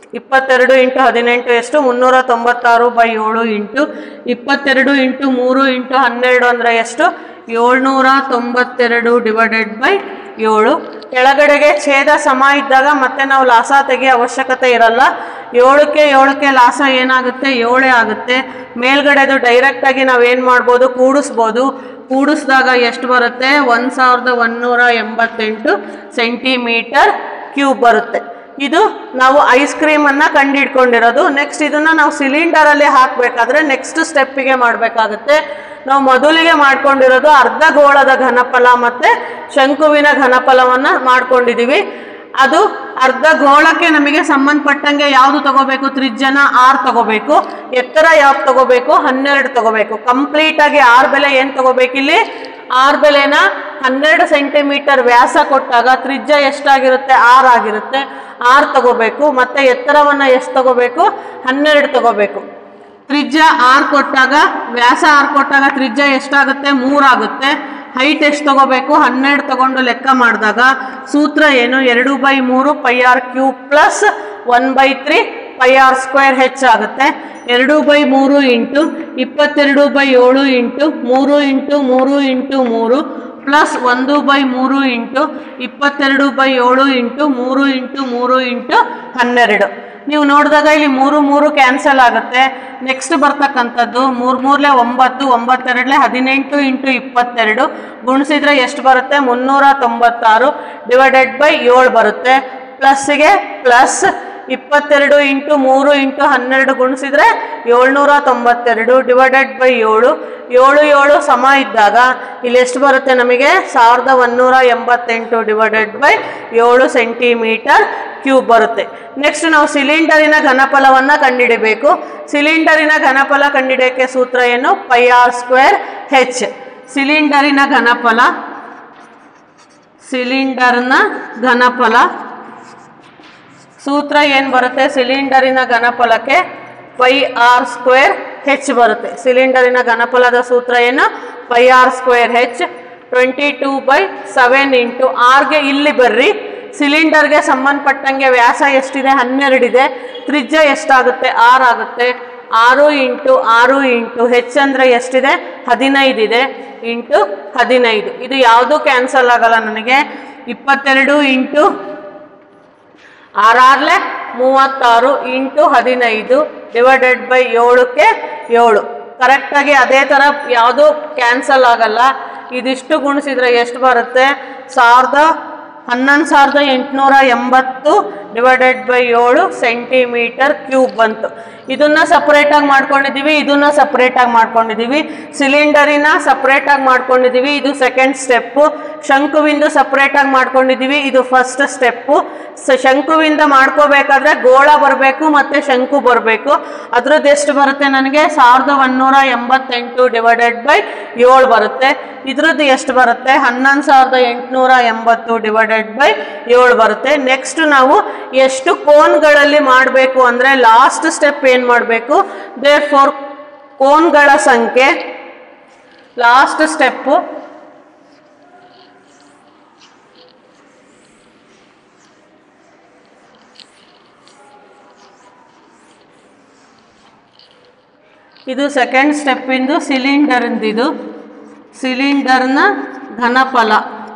ಇಪ್ಪತ್ತೆರಡು ಇಂಟು ಹದಿನೆಂಟು ಎಷ್ಟು ಮುನ್ನೂರ ತೊಂಬತ್ತಾರು ಬೈ ಏಳು ಇಂಟು ಇಪ್ಪತ್ತೆರಡು ಇಂಟು ಮೂರು ಇಂಟು ಹನ್ನೆರಡು ಅಂದರೆ ಎಷ್ಟು ಏಳ್ನೂರ ತೊಂಬತ್ತೆರಡು ಡಿವೈಡೆಡ್ ಬೈ ಏಳು ಕೆಳಗಡೆಗೆ ಛೇದ ಸಮ ಇದ್ದಾಗ ಮತ್ತೆ ನಾವು ಲಾಸ ತೆಗೆಯೋ ಅವಶ್ಯಕತೆ ಇರಲ್ಲ ಏಳಕ್ಕೆ ಏಳಕ್ಕೆ ಲಾಸ ಏನಾಗುತ್ತೆ ಏಳೇ ಆಗುತ್ತೆ ಮೇಲ್ಗಡೆದು ಡೈರೆಕ್ಟಾಗಿ ನಾವು ಏನು ಮಾಡ್ಬೋದು ಕೂಡಿಸ್ಬೋದು ಕೂಡಿಸಿದಾಗ ಎಷ್ಟು ಬರುತ್ತೆ ಒಂದು ಸಾವಿರದ ಒಂದೂರ ಎಂಬತ್ತೆಂಟು ಸೆಂಟಿಮೀಟರ್ ಕ್ಯೂಬ್ ಬರುತ್ತೆ ಇದು ನಾವು ಐಸ್ ಕ್ರೀಮನ್ನು ಕಂಡುಹಿಡ್ಕೊಂಡಿರೋದು ನೆಕ್ಸ್ಟ್ ಇದನ್ನು ನಾವು ಸಿಲಿಂಡರಲ್ಲಿ ಹಾಕಬೇಕಾದ್ರೆ ನೆಕ್ಸ್ಟ್ ಸ್ಟೆಪ್ಪಿಗೆ ಮಾಡಬೇಕಾಗುತ್ತೆ ನಾವು ಮೊದಲಿಗೆ ಮಾಡ್ಕೊಂಡಿರೋದು ಅರ್ಧ ಗೋಳದ ಘನಫಲ ಮತ್ತು ಶಂಕುವಿನ ಘನಫಲವನ್ನು ಮಾಡ್ಕೊಂಡಿದ್ದೀವಿ ಅದು ಅರ್ಧ ಗೋಳಕ್ಕೆ ನಮಗೆ ಸಂಬಂಧಪಟ್ಟಂಗೆ ಯಾವುದು ತಗೋಬೇಕು ತ್ರಿಜ್ಯನ ಆರ್ ತಗೋಬೇಕು ಎತ್ತರ ಯಾವ್ದು ತಗೋಬೇಕು ಹನ್ನೆರಡು ತಗೋಬೇಕು ಕಂಪ್ಲೀಟಾಗಿ ಆರ್ ಬೆಲೆ ಏನು ತಗೋಬೇಕಿಲ್ಲಿ ಆರ್ ಬೆಲೆನ ಹನ್ನೆರಡು ಸೆಂಟಿಮೀಟರ್ ವ್ಯಾಸ ಕೊಟ್ಟಾಗ ತ್ರಿಜ್ಯ ಎಷ್ಟಾಗಿರುತ್ತೆ ಆರ್ ಆಗಿರುತ್ತೆ ಆರ್ ತಗೋಬೇಕು ಮತ್ತೆ ಎತ್ತರವನ್ನು ಎಷ್ಟು ತಗೋಬೇಕು ಹನ್ನೆರಡು ತಗೋಬೇಕು ತ್ರಿಜ್ಯ ಆರ್ ಕೊಟ್ಟಾಗ ವ್ಯಾಸ ಆರ್ ಕೊಟ್ಟಾಗ ತ್ರಿಜ್ಯ ಎಷ್ಟಾಗುತ್ತೆ ಮೂರಾಗುತ್ತೆ ಹೈಟ್ ಎಷ್ಟು ತಗೋಬೇಕು ಹನ್ನೆರಡು ತಗೊಂಡು ಲೆಕ್ಕ ಮಾಡಿದಾಗ ಸೂತ್ರ ಏನು ಎರಡು ಬೈ ಮೂರು pi R cube plus one by three pi R square ಹೆಚ್ಚಾಗುತ್ತೆ ಎರಡು ಬೈ ಮೂರು ಇಂಟು ಇಪ್ಪತ್ತೆರಡು ಬೈ ಏಳು ಇಂಟು ಮೂರು ಇಂಟು ಮೂರು ಇಂಟು ಮೂರು ಪ್ಲಸ್ ಒಂದು ಬೈ ಮೂರು ಇಂಟು ಇಪ್ಪತ್ತೆರಡು ಬೈ ಏಳು ಇಂಟು ಮೂರು ಇಂಟು ಮೂರು ಇಂಟು ಹನ್ನೆರಡು ನೀವು ನೋಡಿದಾಗ ಇಲ್ಲಿ ಮೂರು ಮೂರು ಕ್ಯಾನ್ಸಲ್ ಆಗುತ್ತೆ ನೆಕ್ಸ್ಟ್ ಬರ್ತಕ್ಕಂಥದ್ದು ಮೂರು ಮೂರಲೆ ಒಂಬತ್ತು ಒಂಬತ್ತೆರಡಲೆ ಹದಿನೆಂಟು ಇಂಟು ಇಪ್ಪತ್ತೆರಡು ಗುಣಿಸಿದ್ರೆ ಎಷ್ಟು ಬರುತ್ತೆ ಮುನ್ನೂರ ತೊಂಬತ್ತಾರು ಡಿವೈಡೆಡ್ ಬೈ ಏಳು ಬರುತ್ತೆ ಪ್ಲಸ್ಸಿಗೆ ಪ್ಲಸ್ ಇಪ್ಪತ್ತೆರಡು ಇಂಟು ಮೂರು ಇಂಟು ಹನ್ನೆರಡು ಗುಣಿಸಿದ್ರೆ ಏಳ್ನೂರ ತೊಂಬತ್ತೆರಡು ಡಿವೈಡೆಡ್ ಬೈ ಏಳು ಏಳು ಏಳು ಸಮ ಇದ್ದಾಗ ಇಲ್ಲಿ ಎಷ್ಟು ಬರುತ್ತೆ ನಮಗೆ ಸಾವಿರದ ಒಂದೂರ ಎಂಬತ್ತೆಂಟು ಡಿವೈಡೆಡ್ ಬೈ ಏಳು ಸೆಂಟಿಮೀಟರ್ ಕ್ಯೂಬ್ ಬರುತ್ತೆ ನೆಕ್ಸ್ಟ್ ನಾವು ಸಿಲಿಂಡರಿನ ಘನಫಲವನ್ನು ಕಂಡುಹಿಡಿಬೇಕು ಸಿಲಿಂಡರಿನ ಘನಫಲ ಕಂಡುಹಿಡಿಯೋಕ್ಕೆ ಸೂತ್ರ ಏನು ಪೈ ಆರ್ ಸ್ಕ್ವೇರ್ ಹೆಚ್ ಸಿಲಿಂಡರಿನ ಘನಫಲ ಸಿಲಿಂಡರ್ನ ಘನಫಲ ಸೂತ್ರ ಏನು ಬರುತ್ತೆ ಸಿಲಿಂಡರಿನ ಘನಫಲಕ್ಕೆ ಪೈ ಆರ್ ಸ್ಕ್ವೇರ್ ಹೆಚ್ ಬರುತ್ತೆ ಸಿಲಿಂಡರಿನ ಘನಫಲದ ಸೂತ್ರ ಏನು pi R square H twenty two by seven into ಆರ್ಗೆ ಇಲ್ಲಿ ಬರ್ರಿ ಸಿಲಿಂಡರ್ಗೆ ಸಂಬಂಧಪಟ್ಟಂಗೆ ವ್ಯಾಸ ಎಷ್ಟಿದೆ ಹನ್ನೆರಡಿದೆ ತ್ರಿಜ್ಯ ಎಷ್ಟಾಗುತ್ತೆ ಆರು ಆಗುತ್ತೆ ಆರು ಇಂಟು ಆರು ಇಂಟು ಹೆಚ್ ಅಂದರೆ ಎಷ್ಟಿದೆ ಹದಿನೈದಿದೆ ಇಂಟು ಹದಿನೈದು ಇದು ಯಾವುದೂ ಕ್ಯಾನ್ಸಲ್ ಆಗಲ್ಲ ನನಗೆ ಇಪ್ಪತ್ತೆರಡು ಇಂಟು ಆರಾರ್ಲೆ ಮೂವತ್ತಾರು ಇಂಟು ಹದಿನೈದು ಡಿವೈಡೆಡ್ ಬೈ ಏಳಕ್ಕೆ ಏಳು ಕರೆಕ್ಟಾಗಿ ಅದೇ ಥರ ಯಾವುದು ಕ್ಯಾನ್ಸಲ್ ಆಗಲ್ಲ ಇದಿಷ್ಟು ಗುಣಿಸಿದ್ರೆ ಎಷ್ಟು ಬರುತ್ತೆ ಸಾವಿರದ ಹನ್ನೊಂದು ಸಾವಿರದ ಎಂಟುನೂರ ಎಂಬತ್ತು ಡಿವೈಡೆಡ್ ಬೈ ಏಳು ಸೆಂಟಿಮೀಟರ್ ಕ್ಯೂಬ್ ಬಂತು ಇದನ್ನ ಸಪ್ರೇಟಾಗಿ ಮಾಡ್ಕೊಂಡಿದ್ದೀವಿ ಇದನ್ನ ಸಪ್ರೇಟಾಗಿ ಮಾಡ್ಕೊಂಡಿದ್ದೀವಿ ಸಿಲಿಂಡರಿನ ಸಪ್ರೇಟಾಗಿ ಮಾಡ್ಕೊಂಡಿದ್ದೀವಿ ಇದು ಸೆಕೆಂಡ್ ಸ್ಟೆಪ್ಪು ಶಂಕುವಿಂದು ಸಪ್ರೇಟಾಗಿ ಮಾಡ್ಕೊಂಡಿದ್ದೀವಿ ಇದು ಫಸ್ಟ್ ಸ್ಟೆಪ್ಪು ಸ ಶಂಕುವಿಂದ ಮಾಡ್ಕೋಬೇಕಾದ್ರೆ ಗೋಳ ಬರಬೇಕು ಮತ್ತು ಶಂಕು ಬರಬೇಕು ಅದ್ರದ್ದು ಎಷ್ಟು ಬರುತ್ತೆ ನನಗೆ ಸಾವಿರದ ಒಂದೂರ ಎಂಬತ್ತೆಂಟು ಡಿವೈಡೆಡ್ ಬೈ ಏಳು ಬರುತ್ತೆ ಇದ್ರದ್ದು ಎಷ್ಟು ಬರುತ್ತೆ ಹನ್ನೊಂದು ಸಾವಿರದ ಎಂಟುನೂರ ಎಂಬತ್ತು ಡಿವೈಡೆಡ್ ಬೈ ಏಳು ಬರುತ್ತೆ ನೆಕ್ಸ್ಟ್ ನಾವು ಎಷ್ಟು ಕೋನ್ಗಳಲ್ಲಿ ಮಾಡಬೇಕು ಅಂದರೆ ಲಾಸ್ಟ್ ಸ್ಟೆಪ್ ಏನು ಮಾಡಬೇಕು ದೇರ್ ಫೋರ್ ಕೋನ್ಗಳ ಸಂಖ್ಯೆ ಲಾಸ್ಟ್ ಸ್ಟೆಪ್ಪು ಇದು ಸೆಕೆಂಡ್ ಸ್ಟೆಪ್ಪಿಂದು ಸಿಲಿಂಡರಿಂದಿದು ಸಿಲಿಂಡರ್ನ ಘನಫಲ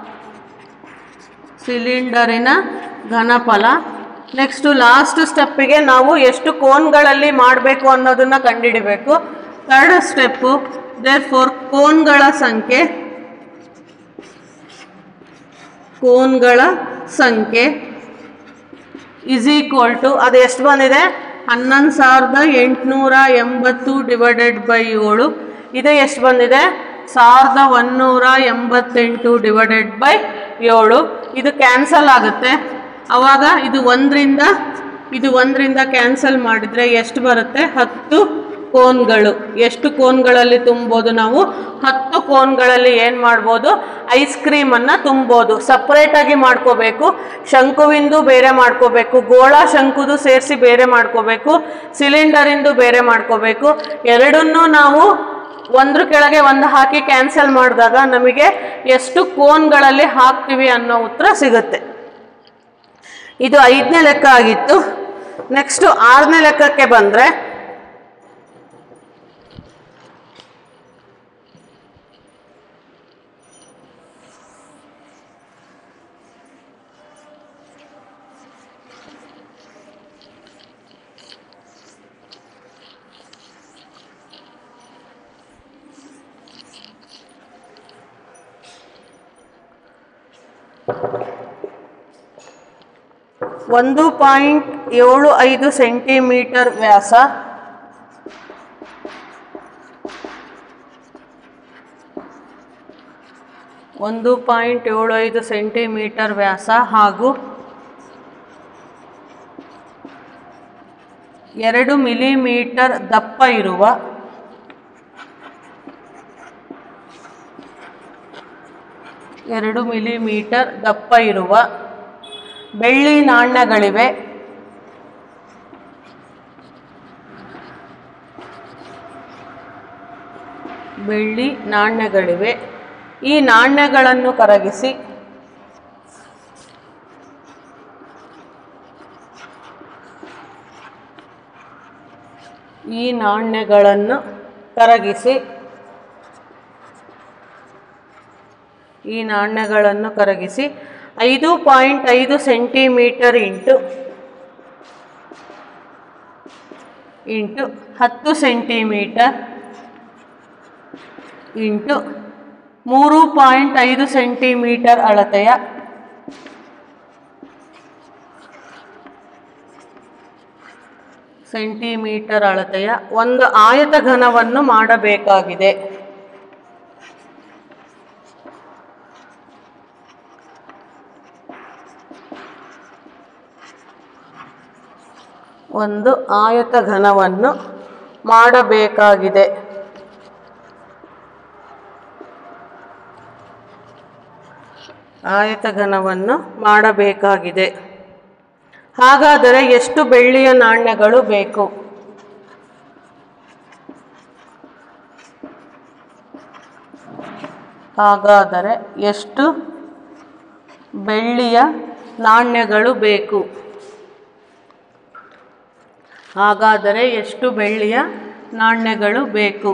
ಸಿಲಿಂಡರಿನ ಘನಫಲ ನೆಕ್ಸ್ಟು ಲಾಸ್ಟ್ ಸ್ಟೆಪ್ಪಿಗೆ ನಾವು ಎಷ್ಟು ಕೋನ್ಗಳಲ್ಲಿ ಮಾಡಬೇಕು ಅನ್ನೋದನ್ನು ಕಂಡುಹಿಡಿಬೇಕು ಥರ್ಡ್ ಸ್ಟೆಪ್ಪು ದೇರ್ ಫೋರ್ ಕೋನ್ಗಳ ಸಂಖ್ಯೆ ಕೋನ್ಗಳ ಸಂಖ್ಯೆ ಇಸ್ ಈಕ್ವಲ್ ಟು ಅದು ಎಷ್ಟು ಬಂದಿದೆ ಹನ್ನೊಂದು ಸಾವಿರದ ಎಂಟುನೂರ ಎಂಬತ್ತು ಡಿವೈಡೆಡ್ ಬೈ ಏಳು ಇದು ಎಷ್ಟು ಬಂದಿದೆ ಸಾವಿರದ ಒಂನ್ನೂರ ಎಂಬತ್ತೆಂಟು ಡಿವೈಡೆಡ್ ಬೈ ಏಳು ಇದು ಕ್ಯಾನ್ಸಲ್ ಆಗುತ್ತೆ ಆವಾಗ ಇದು ಒಂದರಿಂದ ಇದು ಒಂದರಿಂದ ಕ್ಯಾನ್ಸಲ್ ಮಾಡಿದರೆ ಎಷ್ಟು ಬರುತ್ತೆ ಹತ್ತು ಕೋನ್ಗಳು ಎಷ್ಟು ಕೋನ್ಗಳಲ್ಲಿ ತುಂಬೋದು ನಾವು ಹತ್ತು ಕೋನ್ಗಳಲ್ಲಿ ಏನು ಮಾಡ್ಬೋದು ಐಸ್ ಕ್ರೀಮನ್ನು ತುಂಬೋದು ಸಪ್ರೇಟಾಗಿ ಮಾಡ್ಕೋಬೇಕು ಶಂಕುವಿಂದು ಬೇರೆ ಮಾಡ್ಕೋಬೇಕು ಗೋಳ ಶಂಕುದು ಸೇರಿಸಿ ಬೇರೆ ಮಾಡ್ಕೋಬೇಕು ಸಿಲಿಂಡರಿಂದು ಬೇರೆ ಮಾಡ್ಕೋಬೇಕು ಎರಡನ್ನೂ ನಾವು ಒಂದ್ರ ಕೆಳಗೆ ಒಂದು ಹಾಕಿ ಕ್ಯಾನ್ಸಲ್ ಮಾಡಿದಾಗ ನಮಗೆ ಎಷ್ಟು ಕೋನ್ಗಳಲ್ಲಿ ಹಾಕ್ತೀವಿ ಅನ್ನೋ ಉತ್ತರ ಸಿಗುತ್ತೆ ಇದು ಐದನೇ ಲೆಕ್ಕ ಆಗಿತ್ತು ನೆಕ್ಸ್ಟು ಆರನೇ ಲೆಕ್ಕಕ್ಕೆ ಬಂದರೆ ಒಂದು ಪಾಯಿಂಟ್ ಏಳು ಐದು ಸೆಂಟಿಮೀಟರ್ ವ್ಯಾಸ ಒಂದು ಪಾಯಿಂಟ್ ಏಳು ಐದು ಸೆಂಟಿಮೀಟರ್ ವ್ಯಾಸ ಹಾಗೂ ಎರಡು ಮಿಲಿಮೀಟರ್ ದಪ್ಪ ಇರುವ ಎರಡು ಮಿಲಿಮೀಟರ್ ದಪ್ಪ ಇರುವ ಬೆಳ್ಳಿ ನಾಣ್ಯಗಳಿವೆ ಬೆಳ್ಳಿ ನಾಣ್ಯಗಳಿವೆ ಈ ನಾಣ್ಯಗಳನ್ನು ಕರಗಿಸಿ ಈ ನಾಣ್ಯಗಳನ್ನು ಕರಗಿಸಿ ಈ ನಾಣ್ಯಗಳನ್ನು ಕರಗಿಸಿ ಐದು ಪಾಯಿಂಟ್ ಐದು ಸೆಂಟಿಮೀಟರ್ ಇಂಟು ಇಂಟು ಹತ್ತು ಸೆಂಟಿಮೀಟರ್ ಇಂಟು ಮೂರು ಪಾಯಿಂಟ್ ಐದು ಸೆಂಟಿಮೀಟರ್ ಅಳತೆಯ ಸೆಂಟಿಮೀಟರ್ ಅಳತೆಯ ಒಂದು ಆಯತ ಘನವನ್ನು ಮಾಡಬೇಕಾಗಿದೆ ಒಂದು ಆಯತ ಘನವನ್ನು ಮಾಡಬೇಕಾಗಿದೆ ಆಯತ ಘನವನ್ನು ಮಾಡಬೇಕಾಗಿದೆ ಹಾಗಾದರೆ ಎಷ್ಟು ಬೆಳ್ಳಿಯ ನಾಣ್ಯಗಳು ಬೇಕು ಹಾಗಾದರೆ ಎಷ್ಟು ಬೆಳ್ಳಿಯ ನಾಣ್ಯಗಳು ಬೇಕು ಹಾಗಾದರೆ ಎಷ್ಟು ಬೆಳ್ಳಿಯ ನಾಣ್ಯಗಳು ಬೇಕು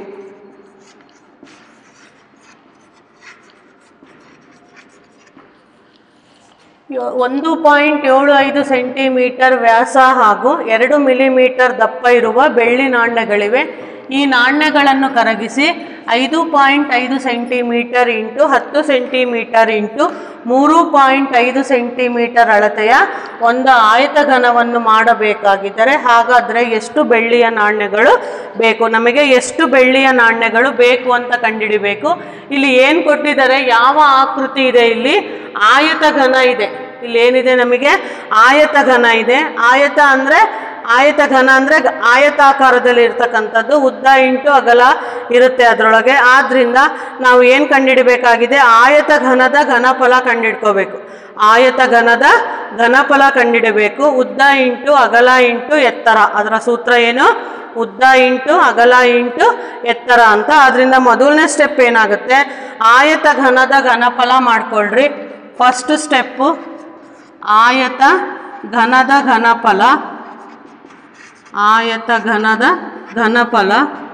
ಯೋ- ಒಂದು ಪಾಯಿಂಟ್ ಏಳು ಐದು ಸೆಂಟಿಮೀಟರ್ ವ್ಯಾಸ ಹಾಗೂ ಎರಡು ಮಿಲಿಮೀಟರ್ ದಪ್ಪ ಇರುವ ಬೆಳ್ಳಿ ನಾಣ್ಯಗಳಿವೆ ಈ ನಾಣ್ಯಗಳನ್ನು ಕರಗಿಸಿ ಐದು ಪಾಯಿಂಟ್ ಐದು ಸೆಂಟಿಮೀಟರ್ ಇಂಟು ಹತ್ತು ಸೆಂಟಿಮೀಟರ್ ಇಂಟು ಮೂರು ಪಾಯಿಂಟ್ ಐದು ಸೆಂಟಿಮೀಟರ್ ಅಳತೆಯ ಒಂದು ಆಯತ ಘನವನ್ನು ಮಾಡಬೇಕಾಗಿದ್ದರೆ ಹಾಗಾದರೆ ಎಷ್ಟು ಬೆಳ್ಳಿಯ ನಾಣ್ಯಗಳು ಬೇಕು ನಮಗೆ ಎಷ್ಟು ಬೆಳ್ಳಿಯ ನಾಣ್ಯಗಳು ಬೇಕು ಅಂತ ಕಂಡುಹಿಡಿಬೇಕು ಇಲ್ಲಿ ಏನು ಕೊಟ್ಟಿದ್ದಾರೆ ಯಾವ ಆಕೃತಿ ಇದೆ ಇಲ್ಲಿ ಆಯತ ಘನ ಇದೆ ಇಲ್ಲಿ ಏನಿದೆ ನಮಗೆ ಆಯತ ಘನ ಇದೆ ಆಯತ ಅಂದರೆ ಆಯತ ಘನ ಅಂದರೆ ಆಯತಾಕಾರದಲ್ಲಿ ಇರ್ತಕ್ಕಂಥದ್ದು ಉದ್ದ ಇಂಟು ಅಗಲ ಇರುತ್ತೆ ಅದರೊಳಗೆ ಆದ್ದರಿಂದ ನಾವು ಏನು ಕಂಡುಹಿಡಬೇಕಾಗಿದೆ ಆಯತ ಘನದ ಘನಫಲ ಕಂಡುಹಿಡ್ಕೋಬೇಕು ಆಯತ ಘನದ ಘನಫಲ ಕಂಡುಹಿಡಬೇಕು ಉದ್ದ ಇಂಟು ಅಗಲ ಇಂಟು ಎತ್ತರ ಅದರ ಸೂತ್ರ ಏನು ಉದ್ದ ಇಂಟು ಅಗಲ ಇಂಟು ಎತ್ತರ ಅಂತ ಅದರಿಂದ ಮೊದಲನೇ ಸ್ಟೆಪ್ ಏನಾಗುತ್ತೆ ಆಯತ ಘನದ ಘನಫಲ ಮಾಡ್ಕೊಳ್ರಿ ಫಸ್ಟ್ ಸ್ಟೆಪ್ಪು ಆಯತ ಘನದ ಘನಫಲ ಆಯತ ಘನದ ಘನಫಲ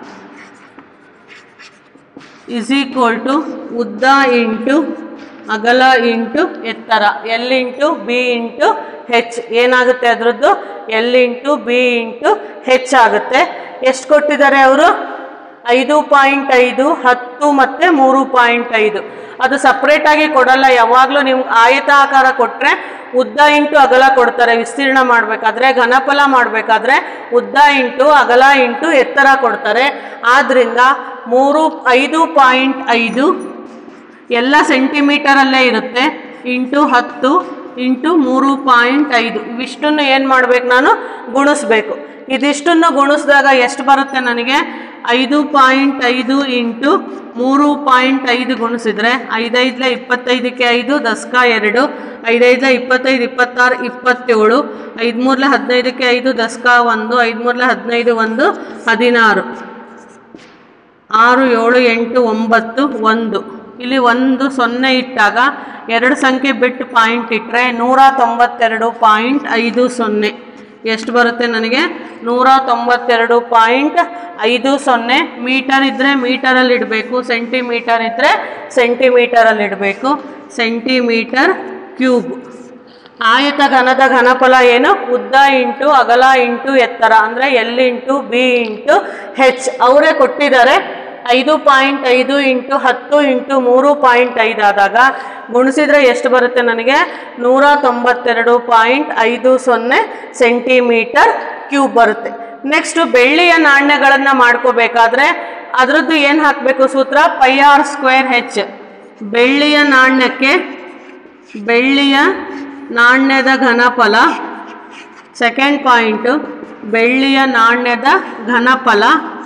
ಇಸ್ ಈಕ್ವಲ್ ಟು ಉದ್ದ ಇಂಟು ಅಗಲ ಇಂಟು ಎತ್ತರ L into B into H ಏನಾಗುತ್ತೆ ಅದರದ್ದು L into B into H ಆಗುತ್ತೆ ಎಷ್ಟು ಕೊಟ್ಟಿದ್ದಾರೆ ಅವರು ಐದು ಪಾಯಿಂಟ್ ಐದು ಹತ್ತು ಮತ್ತು ಮೂರು ಪಾಯಿಂಟ್ ಐದು ಅದು ಸಪ್ರೇಟಾಗಿ ಕೊಡಲ್ಲ ಯಾವಾಗಲೂ ನಿಮ್ಗೆ ಆಯತಾಕಾರ ಕೊಟ್ಟರೆ ಉದ್ದ ಇಂಟು ಅಗಲ ಕೊಡ್ತಾರೆ ವಿಸ್ತೀರ್ಣ ಮಾಡಬೇಕಾದ್ರೆ ಘನಫಲ ಮಾಡಬೇಕಾದ್ರೆ ಉದ್ದ ಇಂಟು ಅಗಲ ಇಂಟು ಎತ್ತರ ಕೊಡ್ತಾರೆ ಆದ್ದರಿಂದ ಮೂರು ಐದು ಪಾಯಿಂಟ್ ಐದು ಎಲ್ಲ ಸೆಂಟಿಮೀಟರಲ್ಲೇ ಇರುತ್ತೆ ಇಂಟು ಹತ್ತು ಇಂಟು ಮೂರು ಪಾಯಿಂಟ್ ಐದು ಇವಿಷ್ಟನ್ನು ಏನು ಮಾಡಬೇಕು ನಾನು ಗುಣಿಸ್ಬೇಕು ಇದಿಷ್ಟನ್ನು ಗುಣಿಸಿದಾಗ ಎಷ್ಟು ಬರುತ್ತೆ ನನಗೆ ಐದು ಪಾಯಿಂಟ್ ಐದು ಇಂಟು ಮೂರು ಪಾಯಿಂಟ್ ಐದು ಗುಣಿಸಿದ್ರೆ ಐದೈದಲೆ ಇಪ್ಪತ್ತೈದಕ್ಕೆ ಐದು ದಸ್ಕ ಎರಡು ಐದೈದಲೆ ಇಪ್ಪತ್ತೈದು ಇಪ್ಪತ್ತಾರು ಇಪ್ಪತ್ತೇಳು ಐದುಮೂರಲೆ ಹದಿನೈದಕ್ಕೆ ಐದು ದಸ್ಕ ಒಂದು ಐದುಮೂರಲೆ ಹದಿನೈದು ಒಂದು ಹದಿನಾರು ಆರು ಏಳು ಎಂಟು ಒಂಬತ್ತು ಒಂದು ಇಲ್ಲಿ ಒಂದು ಸೊನ್ನೆ ಇಟ್ಟಾಗ ಎರಡು ಸಂಖ್ಯೆ ಬಿಟ್ಟು ಪಾಯಿಂಟ್ ಇಟ್ಟರೆ ನೂರ ತೊಂಬತ್ತೆರಡು ಪಾಯಿಂಟ್ ಐದು ಸೊನ್ನೆ ಎಷ್ಟು ಬರುತ್ತೆ ನನಗೆ ನೂರ ತೊಂಬತ್ತೆರಡು ಪಾಯಿಂಟ್ ಐದು ಸೊನ್ನೆ ಮೀಟರ್ ಇದ್ದರೆ ಮೀಟರಲ್ಲಿ ಇಡಬೇಕು ಸೆಂಟಿಮೀಟರ್ ಇದ್ದರೆ ಸೆಂಟಿಮೀಟರಲ್ಲಿ ಇಡಬೇಕು ಸೆಂಟಿಮೀಟರ್ ಕ್ಯೂಬ್ ಆಯತ ಘನದ ಘನಫಲ ಏನು ಉದ್ದ ಇಂಟು ಅಗಲ ಇಂಟು ಎತ್ತರ ಅಂದರೆ L into B into H ಅವರೇ ಕೊಟ್ಟಿದ್ದಾರೆ ಐದು ಪಾಯಿಂಟ್ ಐದು ಇಂಟು ಹತ್ತು ಇಂಟು ಮೂರು ಪಾಯಿಂಟ್ ಐದು ಆದಾಗ ಗುಣಿಸಿದ್ರೆ ಎಷ್ಟು ಬರುತ್ತೆ ನನಗೆ ನೂರ ತೊಂಬತ್ತೆರಡು ಪಾಯಿಂಟ್ ಐದು ಸೊನ್ನೆ ಸೆಂಟಿಮೀಟರ್ ಕ್ಯೂಬ್ ಬರುತ್ತೆ ನೆಕ್ಸ್ಟು ಬೆಳ್ಳಿಯ ನಾಣ್ಯಗಳನ್ನು ಮಾಡ್ಕೋಬೇಕಾದ್ರೆ ಅದರದ್ದು ಏನು ಹಾಕಬೇಕು ಸೂತ್ರ ಪೈ ಆರ್ ಸ್ಕ್ವೇರ್ ಹೆಚ್ ಬೆಳ್ಳಿಯ ನಾಣ್ಯಕ್ಕೆ ಬೆಳ್ಳಿಯ ನಾಣ್ಯದ ಘನಫಲ ಸೆಕೆಂಡ್ ಪಾಯಿಂಟು ಬೆಳ್ಳಿಯ ನಾಣ್ಯದ ಘನಫಲ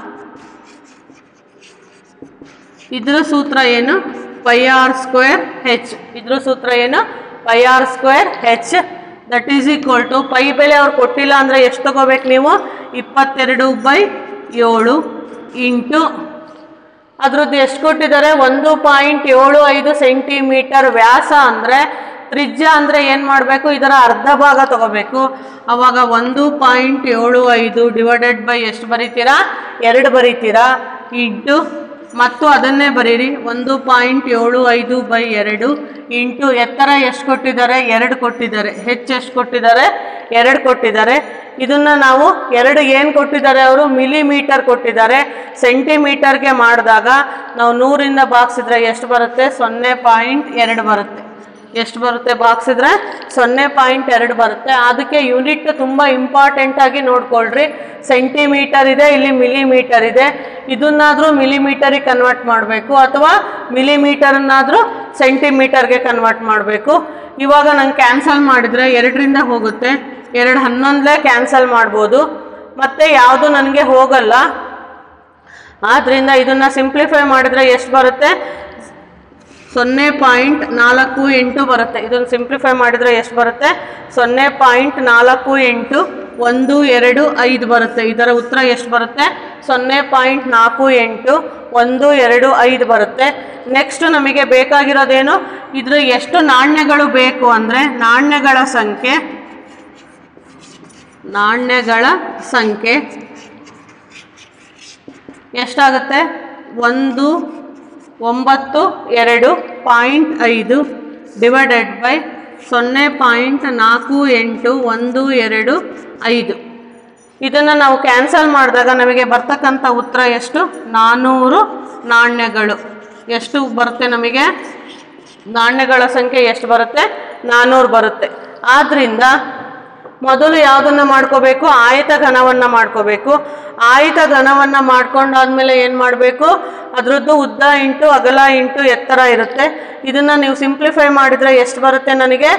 ಇದ್ರ ಸೂತ್ರ ಏನು ಪೈ ಆರ್ ಸ್ಕ್ವೇರ್ ಹೆಚ್ ಇದ್ರ ಸೂತ್ರ ಏನು pi R square H that is equal to pi ಬೆಲೆ ಅವ್ರು ಕೊಟ್ಟಿಲ್ಲ ಅಂದರೆ ಎಷ್ಟು ತಗೋಬೇಕು ನೀವು ಇಪ್ಪತ್ತೆರಡು ಬೈ ಏಳು ಇಂಟು ಅದ್ರದ್ದು ಎಷ್ಟು ಕೊಟ್ಟಿದ್ದಾರೆ ಒಂದು ಪಾಯಿಂಟ್ ಏಳು ಐದು ಸೆಂಟಿಮೀಟರ್ ವ್ಯಾಸ ಅಂದರೆ ತ್ರಿಜ್ಯ ಅಂದರೆ ಏನು ಮಾಡಬೇಕು ಇದರ ಅರ್ಧ ಭಾಗ ತಗೋಬೇಕು ಅವಾಗ ಒಂದು ಪಾಯಿಂಟ್ ಏಳು ಐದು ಡಿವೈಡೆಡ್ ಬೈ ಎಷ್ಟು ಬರೀತೀರಾ ಎರಡು ಬರೀತೀರಾ ಇಂಟು ಮತ್ತು ಅದನ್ನೇ ಬರೀರಿ ಒಂದು ಪಾಯಿಂಟ್ ಏಳು ಐದು ಬೈ ಎರಡು ಇಂಟು ಎತ್ತರ ಎಷ್ಟು ಕೊಟ್ಟಿದ್ದಾರೆ ಎರಡು ಕೊಟ್ಟಿದ್ದಾರೆ ಹೆಚ್ಚು ಎಷ್ಟು ಕೊಟ್ಟಿದ್ದಾರೆ ಎರಡು ಕೊಟ್ಟಿದ್ದಾರೆ ಇದನ್ನು ನಾವು ಎರಡು ಏನು ಕೊಟ್ಟಿದ್ದಾರೆ ಅವರು ಮಿಲಿಮೀಟರ್ ಕೊಟ್ಟಿದ್ದಾರೆ ಸೆಂಟಿಮೀಟರ್ಗೆ ಮಾಡಿದಾಗ ನಾವು ನೂರಿಂದ ಬಾಗಿಸಿದ್ರೆ ಎಷ್ಟು ಬರುತ್ತೆ ಸೊನ್ನೆ ಪಾಯಿಂಟ್ ಎರಡು ಬರುತ್ತೆ ಎಷ್ಟು ಬರುತ್ತೆ ಬಾಕ್ಸಿದ್ರೆ ಸೊನ್ನೆ ಪಾಯಿಂಟ್ ಎರಡು ಬರುತ್ತೆ ಅದಕ್ಕೆ ಯೂನಿಟ್ ತುಂಬ ಇಂಪಾರ್ಟೆಂಟ್ ಆಗಿ ನೋಡ್ಕೊಳ್ರಿ ಸೆಂಟಿಮೀಟರ್ ಇದೆ ಇಲ್ಲಿ ಮಿಲಿಮೀಟರ್ ಇದೆ ಇದನ್ನಾದರೂ ಮಿಲಿಮೀಟರಿಗೆ ಕನ್ವರ್ಟ್ ಮಾಡಬೇಕು ಅಥವಾ ಮಿಲಿಮೀಟರ್ನಾದರೂ ಸೆಂಟಿಮೀಟರ್ಗೆ ಕನ್ವರ್ಟ್ ಮಾಡಬೇಕು ಇವಾಗ ನಂಗೆ ಕ್ಯಾನ್ಸಲ್ ಮಾಡಿದರೆ ಎರಡರಿಂದ ಹೋಗುತ್ತೆ ಎರಡು ಹನ್ನೊಂದಲೇ ಕ್ಯಾನ್ಸಲ್ ಮಾಡ್ಬೋದು ಮತ್ತು ಯಾವುದು ನನಗೆ ಹೋಗಲ್ಲ ಆದ್ದರಿಂದ ಇದನ್ನು ಸಿಂಪ್ಲಿಫೈ ಮಾಡಿದರೆ ಎಷ್ಟು ಬರುತ್ತೆ ಸೊನ್ನೆ ಪಾಯಿಂಟ್ ನಾಲ್ಕು ಎಂಟು ಬರುತ್ತೆ ಇದನ್ನು ಸಿಂಪ್ಲಿಫೈ ಮಾಡಿದರೆ ಎಷ್ಟು ಬರುತ್ತೆ ಸೊನ್ನೆ ಪಾಯಿಂಟ್ ನಾಲ್ಕು ಎಂಟು ಒಂದು ಎರಡು ಐದು ಬರುತ್ತೆ ಇದರ ಉತ್ತರ ಎಷ್ಟು ಬರುತ್ತೆ ಸೊನ್ನೆ ಪಾಯಿಂಟ್ ನಾಲ್ಕು ಎಂಟು ಒಂದು ಎರಡು ಐದು ಬರುತ್ತೆ ನೆಕ್ಸ್ಟ್ ನಮಗೆ ಬೇಕಾಗಿರೋದೇನು ಇದ್ರ ಎಷ್ಟು ನಾಣ್ಯಗಳು ಬೇಕು ಅಂದರೆ ನಾಣ್ಯಗಳ ಸಂಖ್ಯೆ ನಾಣ್ಯಗಳ ಸಂಖ್ಯೆ ಎಷ್ಟಾಗುತ್ತೆ ಒಂದು ಒಂಬತ್ತು ಎರಡು ಪಾಯಿಂಟ್ ಐದು ಡಿವೈಡೆಡ್ ಬೈ ಸೊನ್ನೆ ಪಾಯಿಂಟ್ ನಾಲ್ಕು ಎಂಟು ಒಂದು ಎರಡು ಐದು ಇದನ್ನು ನಾವು ಕ್ಯಾನ್ಸಲ್ ಮಾಡಿದಾಗ ನಮಗೆ ಬರ್ತಕ್ಕಂಥ ಉತ್ತರ ಎಷ್ಟು ನಾನ್ನೂರು ನಾಣ್ಯಗಳು ಎಷ್ಟು ಬರುತ್ತೆ ನಮಗೆ ನಾಣ್ಯಗಳ ಸಂಖ್ಯೆ ಎಷ್ಟು ಬರುತ್ತೆ ನಾನ್ನೂರು ಬರುತ್ತೆ ಆದ್ದರಿಂದ ಮೊದಲು ಯಾವುದನ್ನು ಮಾಡ್ಕೋಬೇಕು ಆಯತ ಘನವನ್ನು ಮಾಡ್ಕೋಬೇಕು ಆಯತ ಘನವನ್ನು ಮಾಡ್ಕೊಂಡಾದ್ಮೇಲೆ ಏನು ಮಾಡಬೇಕು ಅದರದ್ದು ಉದ್ದ ಇಂಟು ಅಗಲ ಇಂಟು ಎತ್ತರ ಇರುತ್ತೆ ಇದನ್ನು ನೀವು ಸಿಂಪ್ಲಿಫೈ ಮಾಡಿದರೆ ಎಷ್ಟು ಬರುತ್ತೆ ನನಗೆ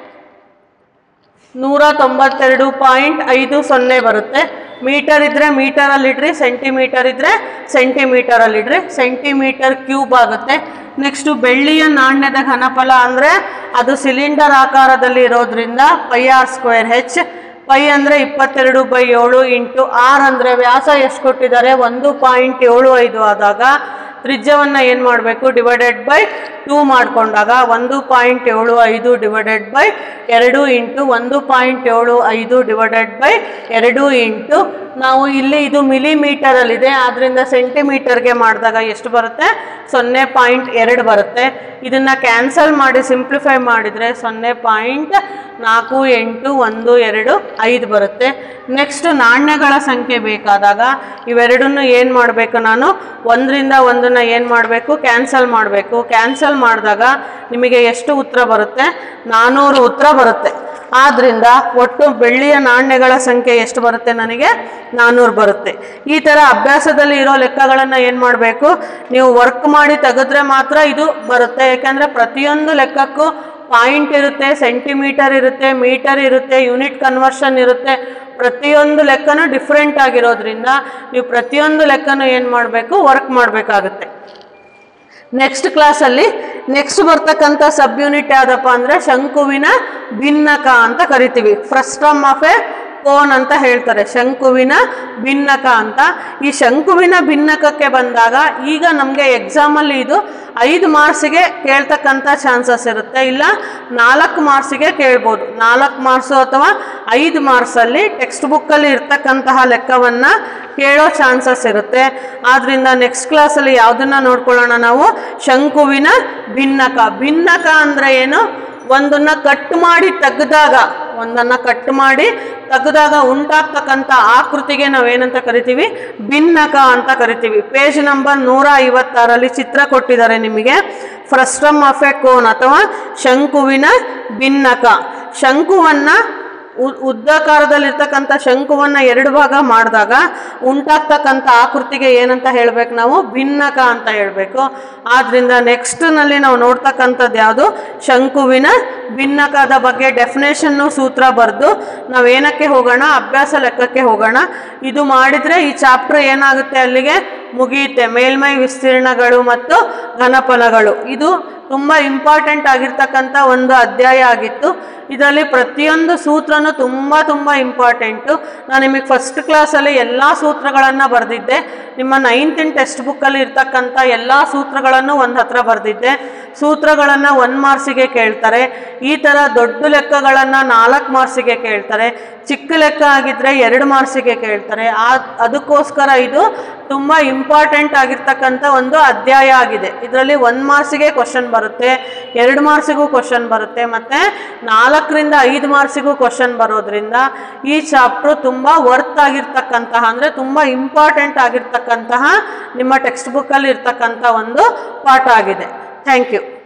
ನೂರ ತೊಂಬತ್ತೆರಡು ಪಾಯಿಂಟ್ ಐದು ಸೊನ್ನೆ ಬರುತ್ತೆ ಮೀಟರ್ ಇದ್ದರೆ ಮೀಟರಲ್ಲಿಡ್ರಿ ಸೆಂಟಿಮೀಟರ್ ಇದ್ದರೆ ಸೆಂಟಿಮೀಟರಲ್ಲಿಡ್ರಿ ಸೆಂಟಿಮೀಟರ್ ಕ್ಯೂಬ್ ಆಗುತ್ತೆ ನೆಕ್ಸ್ಟು ಬೆಳ್ಳಿಯ ನಾಣ್ಯದ ಘನಫಲ ಅಂದರೆ ಅದು ಸಿಲಿಂಡರ್ ಆಕಾರದಲ್ಲಿ ಇರೋದ್ರಿಂದ pi R square H pi ಅಂದರೆ ಇಪ್ಪತ್ತೆರಡು ಬೈ ಏಳು ಇಂಟು ಆರ್ ಅಂದರೆ ವ್ಯಾಸ ಎಷ್ಟು ಕೊಟ್ಟಿದ್ದಾರೆ ಒಂದು ಪಾಯಿಂಟ್ ಏಳು ಐದು ಆದಾಗ ತ್ರಿಜ್ಯವನ್ನು ಏನು ಮಾಡಬೇಕು ಡಿವೈಡೆಡ್ ಬೈ ಟೂ ಮಾಡಿಕೊಂಡಾಗ ಒಂದು ಪಾಯಿಂಟ್ ಏಳು ಐದು ಡಿವೈಡೆಡ್ ಬೈ ಎರಡು ಇಂಟು ಒಂದು ಪಾಯಿಂಟ್ ಏಳು ಐದು ಡಿವೈಡೆಡ್ ಬೈ ಎರಡು ಇಂಟು ನಾವು ಇಲ್ಲಿ ಇದು ಮಿಲಿಮೀಟರಲ್ಲಿದೆ ಆದ್ದರಿಂದ ಸೆಂಟಿಮೀಟರ್ಗೆ ಮಾಡಿದಾಗ ಎಷ್ಟು ಬರುತ್ತೆ ಸೊನ್ನೆ ಪಾಯಿಂಟ್ ಎರಡು ಬರುತ್ತೆ ಇದನ್ನು ಕ್ಯಾನ್ಸಲ್ ಮಾಡಿ ಸಿಂಪ್ಲಿಫೈ ಮಾಡಿದರೆ ಸೊನ್ನೆ ಪಾಯಿಂಟ್ ನಾಲ್ಕು ಎಂಟು ಒಂದು ಎರಡು ಐದು ಬರುತ್ತೆ ನೆಕ್ಸ್ಟ್ ನಾಣ್ಯಗಳ ಸಂಖ್ಯೆ ಬೇಕಾದಾಗ ಇವೆರಡನ್ನು ಏನು ಮಾಡಬೇಕು ನಾನು ಒಂದರಿಂದ ಒಂದನ್ನು ಏನು ಮಾಡಬೇಕು ಕ್ಯಾನ್ಸಲ್ ಮಾಡಬೇಕು ಕ್ಯಾನ್ಸಲ್ ಮಾಡಿದಾಗ ನಿಮಗೆ ಎಷ್ಟು ಉತ್ತರ ಬರುತ್ತೆ ನಾನ್ನೂರು ಉತ್ತರ ಬರುತ್ತೆ ಆದ್ದರಿಂದ ಒಟ್ಟು ಬೆಳ್ಳಿಯ ನಾಣ್ಯಗಳ ಸಂಖ್ಯೆ ಎಷ್ಟು ಬರುತ್ತೆ ನನಗೆ ನಾನ್ನೂರು ಬರುತ್ತೆ ಈ ಥರ ಅಭ್ಯಾಸದಲ್ಲಿ ಇರೋ ಲೆಕ್ಕಗಳನ್ನು ಏನು ಮಾಡಬೇಕು ನೀವು ವರ್ಕ್ ಮಾಡಿ ತೆಗೆದ್ರೆ ಮಾತ್ರ ಇದು ಬರುತ್ತೆ ಯಾಕೆಂದರೆ ಪ್ರತಿಯೊಂದು ಲೆಕ್ಕಕ್ಕೂ ಪಾಯಿಂಟ್ ಇರುತ್ತೆ ಸೆಂಟಿಮೀಟರ್ ಇರುತ್ತೆ ಮೀಟರ್ ಇರುತ್ತೆ ಯೂನಿಟ್ ಕನ್ವರ್ಷನ್ ಇರುತ್ತೆ ಪ್ರತಿಯೊಂದು ಲೆಕ್ಕನೂ ಡಿಫ್ರೆಂಟ್ ಆಗಿರೋದ್ರಿಂದ ನೀವು ಪ್ರತಿಯೊಂದು ಲೆಕ್ಕನೂ ಏನು ಮಾಡಬೇಕು ವರ್ಕ್ ಮಾಡಬೇಕಾಗುತ್ತೆ ನೆಕ್ಸ್ಟ್ ಕ್ಲಾಸಲ್ಲಿ ನೆಕ್ಸ್ಟ್ ಬರ್ತಕ್ಕಂಥ ಸಬ್ ಯೂನಿಟ್ ಯಾವುದಪ್ಪ ಅಂದರೆ ಶಂಕುವಿನ ಭಿನ್ನಕ ಅಂತ ಕರಿತೀವಿ ಫ್ರಸ್ಟಮ್ ಆಫ್ ಎ ಕೋನ್ ಅಂತ ಹೇಳ್ತಾರೆ ಶಂಕುವಿನ ಭಿನ್ನಕ ಅಂತ ಈ ಶಂಕುವಿನ ಭಿನ್ನಕಕ್ಕೆ ಬಂದಾಗ ಈಗ ನಮಗೆ ಎಕ್ಸಾಮಲ್ಲಿ ಇದು ಐದು ಮಾರ್ಕ್ಸಿಗೆ ಕೇಳ್ತಕ್ಕಂಥ ಚಾನ್ಸಸ್ ಇರುತ್ತೆ ಇಲ್ಲ ನಾಲ್ಕು ಮಾರ್ಕ್ಸಿಗೆ ಕೇಳ್ಬೋದು ನಾಲ್ಕು ಮಾರ್ಕ್ಸು ಅಥವಾ ಐದು ಮಾರ್ಕ್ಸಲ್ಲಿ ಟೆಕ್ಸ್ಟ್ ಬುಕ್ಕಲ್ಲಿ ಇರ್ತಕ್ಕಂತಹ ಲೆಕ್ಕವನ್ನು ಕೇಳೋ ಚಾನ್ಸಸ್ ಇರುತ್ತೆ ಆದ್ದರಿಂದ ನೆಕ್ಸ್ಟ್ ಕ್ಲಾಸಲ್ಲಿ ಯಾವುದನ್ನು ನೋಡ್ಕೊಳ್ಳೋಣ ನಾವು ಶಂಕುವಿನ ಭಿನ್ನಕ ಭಿನ್ನಕ ಅಂದರೆ ಏನು ಒಂದನ್ನ ಕಟ್ ಮಾಡಿ ತೆಗೆದಾಗ ಒಂದನ್ನು ಕಟ್ ಮಾಡಿ ತೆಗೆದಾಗ ಉಂಟಾಗ್ತಕ್ಕಂಥ ಆಕೃತಿಗೆ ನಾವೇನಂತ ಕರಿತೀವಿ ಭಿನ್ನಕ ಅಂತ ಕರಿತೀವಿ ಪೇಜ್ ನಂಬರ್ ನೂರ ಐವತ್ತಾರಲ್ಲಿ ಚಿತ್ರ ಕೊಟ್ಟಿದ್ದಾರೆ ನಿಮಗೆ ಫ್ರಸ್ಟಮ್ ಆಫ್ ಎ ಕೋನ್ ಅಥವಾ ಶಂಕುವಿನ ಭಿನ್ನಕ ಶಂಕುವನ್ನು ಉ- ಉದ್ದಾಕಾರದಲ್ಲಿರ್ತಕ್ಕಂಥ ಶಂಕುವನ್ನು ಎರಡು ಭಾಗ ಮಾಡಿದಾಗ ಉಂಟಾಗ್ತಕ್ಕಂಥ ಆಕೃತಿಗೆ ಏನಂತ ಹೇಳ್ಬೇಕು ನಾವು ಭಿನ್ನಕ ಅಂತ ಹೇಳಬೇಕು ಆದ್ದರಿಂದ ನೆಕ್ಸ್ಟ್ನಲ್ಲಿ ನಾವು ನೋಡ್ತಕ್ಕಂಥದ್ದು ಯಾವುದು ಶಂಕುವಿನ ಭಿನ್ನಕದ ಬಗ್ಗೆ ಡೆಫಿನೇಷನ್ನು ಸೂತ್ರ ಬರೆದು ನಾವೇನಕ್ಕೆ ಹೋಗೋಣ ಅಭ್ಯಾಸ ಲೆಕ್ಕಕ್ಕೆ ಹೋಗೋಣ ಇದು ಮಾಡಿದರೆ ಈ ಚಾಪ್ಟರ್ ಏನಾಗುತ್ತೆ ಅಲ್ಲಿಗೆ ಮುಗಿಯುತ್ತೆ ಮೇಲ್ಮೈ ವಿಸ್ತೀರ್ಣಗಳು ಮತ್ತು ಘನಫಲಗಳು ಇದು ತುಂಬ ಇಂಪಾರ್ಟೆಂಟ್ ಆಗಿರ್ತಕ್ಕಂಥ ಒಂದು ಅಧ್ಯಾಯ ಆಗಿತ್ತು ಇದರಲ್ಲಿ ಪ್ರತಿಯೊಂದು ಸೂತ್ರನೂ ತುಂಬ ತುಂಬ ಇಂಪಾರ್ಟೆಂಟು ನಾನು ನಿಮಗೆ ಫಸ್ಟ್ ಕ್ಲಾಸಲ್ಲಿ ಎಲ್ಲ ಸೂತ್ರಗಳನ್ನು ಬರೆದಿದ್ದೆ ನಿಮ್ಮ ನೈನ್ತಿನ ಟೆಕ್ಸ್ಟ್ ಬುಕ್ಕಲ್ಲಿ ಇರ್ತಕ್ಕಂಥ ಎಲ್ಲ ಸೂತ್ರಗಳನ್ನು ಒಂದು ಹತ್ರ ಬರೆದಿದ್ದೆ ಸೂತ್ರಗಳನ್ನು ಒನ್ ಮಾರ್ಕ್ಸಿಗೆ ಕೇಳ್ತಾರೆ ಈ ಥರ ದೊಡ್ಡ ಲೆಕ್ಕಗಳನ್ನು ನಾಲ್ಕು ಮಾರ್ಕ್ಸಿಗೆ ಕೇಳ್ತಾರೆ ಚಿಕ್ಕ ಲೆಕ್ಕ ಆಗಿದ್ದರೆ ಎರಡು ಮಾರ್ಕ್ಸಿಗೆ ಕೇಳ್ತಾರೆ ಆ ಅದಕ್ಕೋಸ್ಕರ ಇದು ತುಂಬ ಇಂಪಾರ್ಟೆಂಟ್ ಆಗಿರ್ತಕ್ಕಂಥ ಒಂದು ಅಧ್ಯಾಯ ಆಗಿದೆ ಇದರಲ್ಲಿ ಒಂದು ಮಾರ್ಕ್ಸಿಗೆ ಕ್ವಶನ್ ಬರುತ್ತೆ ಎರಡು ಮಾರ್ಕ್ಸಿಗೂ ಕ್ವಶನ್ ಬರುತ್ತೆ ಮತ್ತು ನಾಲ್ಕರಿಂದ ಐದು ಮಾರ್ಕ್ಸಿಗೂ ಕ್ವಶನ್ ಬರೋದ್ರಿಂದ ಈ ಚಾಪ್ಟ್ರು ತುಂಬ ವರ್ತ್ ಆಗಿರ್ತಕ್ಕಂತಹ ಅಂದರೆ ತುಂಬ ಇಂಪಾರ್ಟೆಂಟ್ ಆಗಿರ್ತಕ್ಕಂತಹ ನಿಮ್ಮ ಟೆಕ್ಸ್ಟ್ ಬುಕ್ಕಲ್ಲಿ ಇರ್ತಕ್ಕಂಥ ಒಂದು ಪಾಠ ಆಗಿದೆ ಥ್ಯಾಂಕ್ ಯು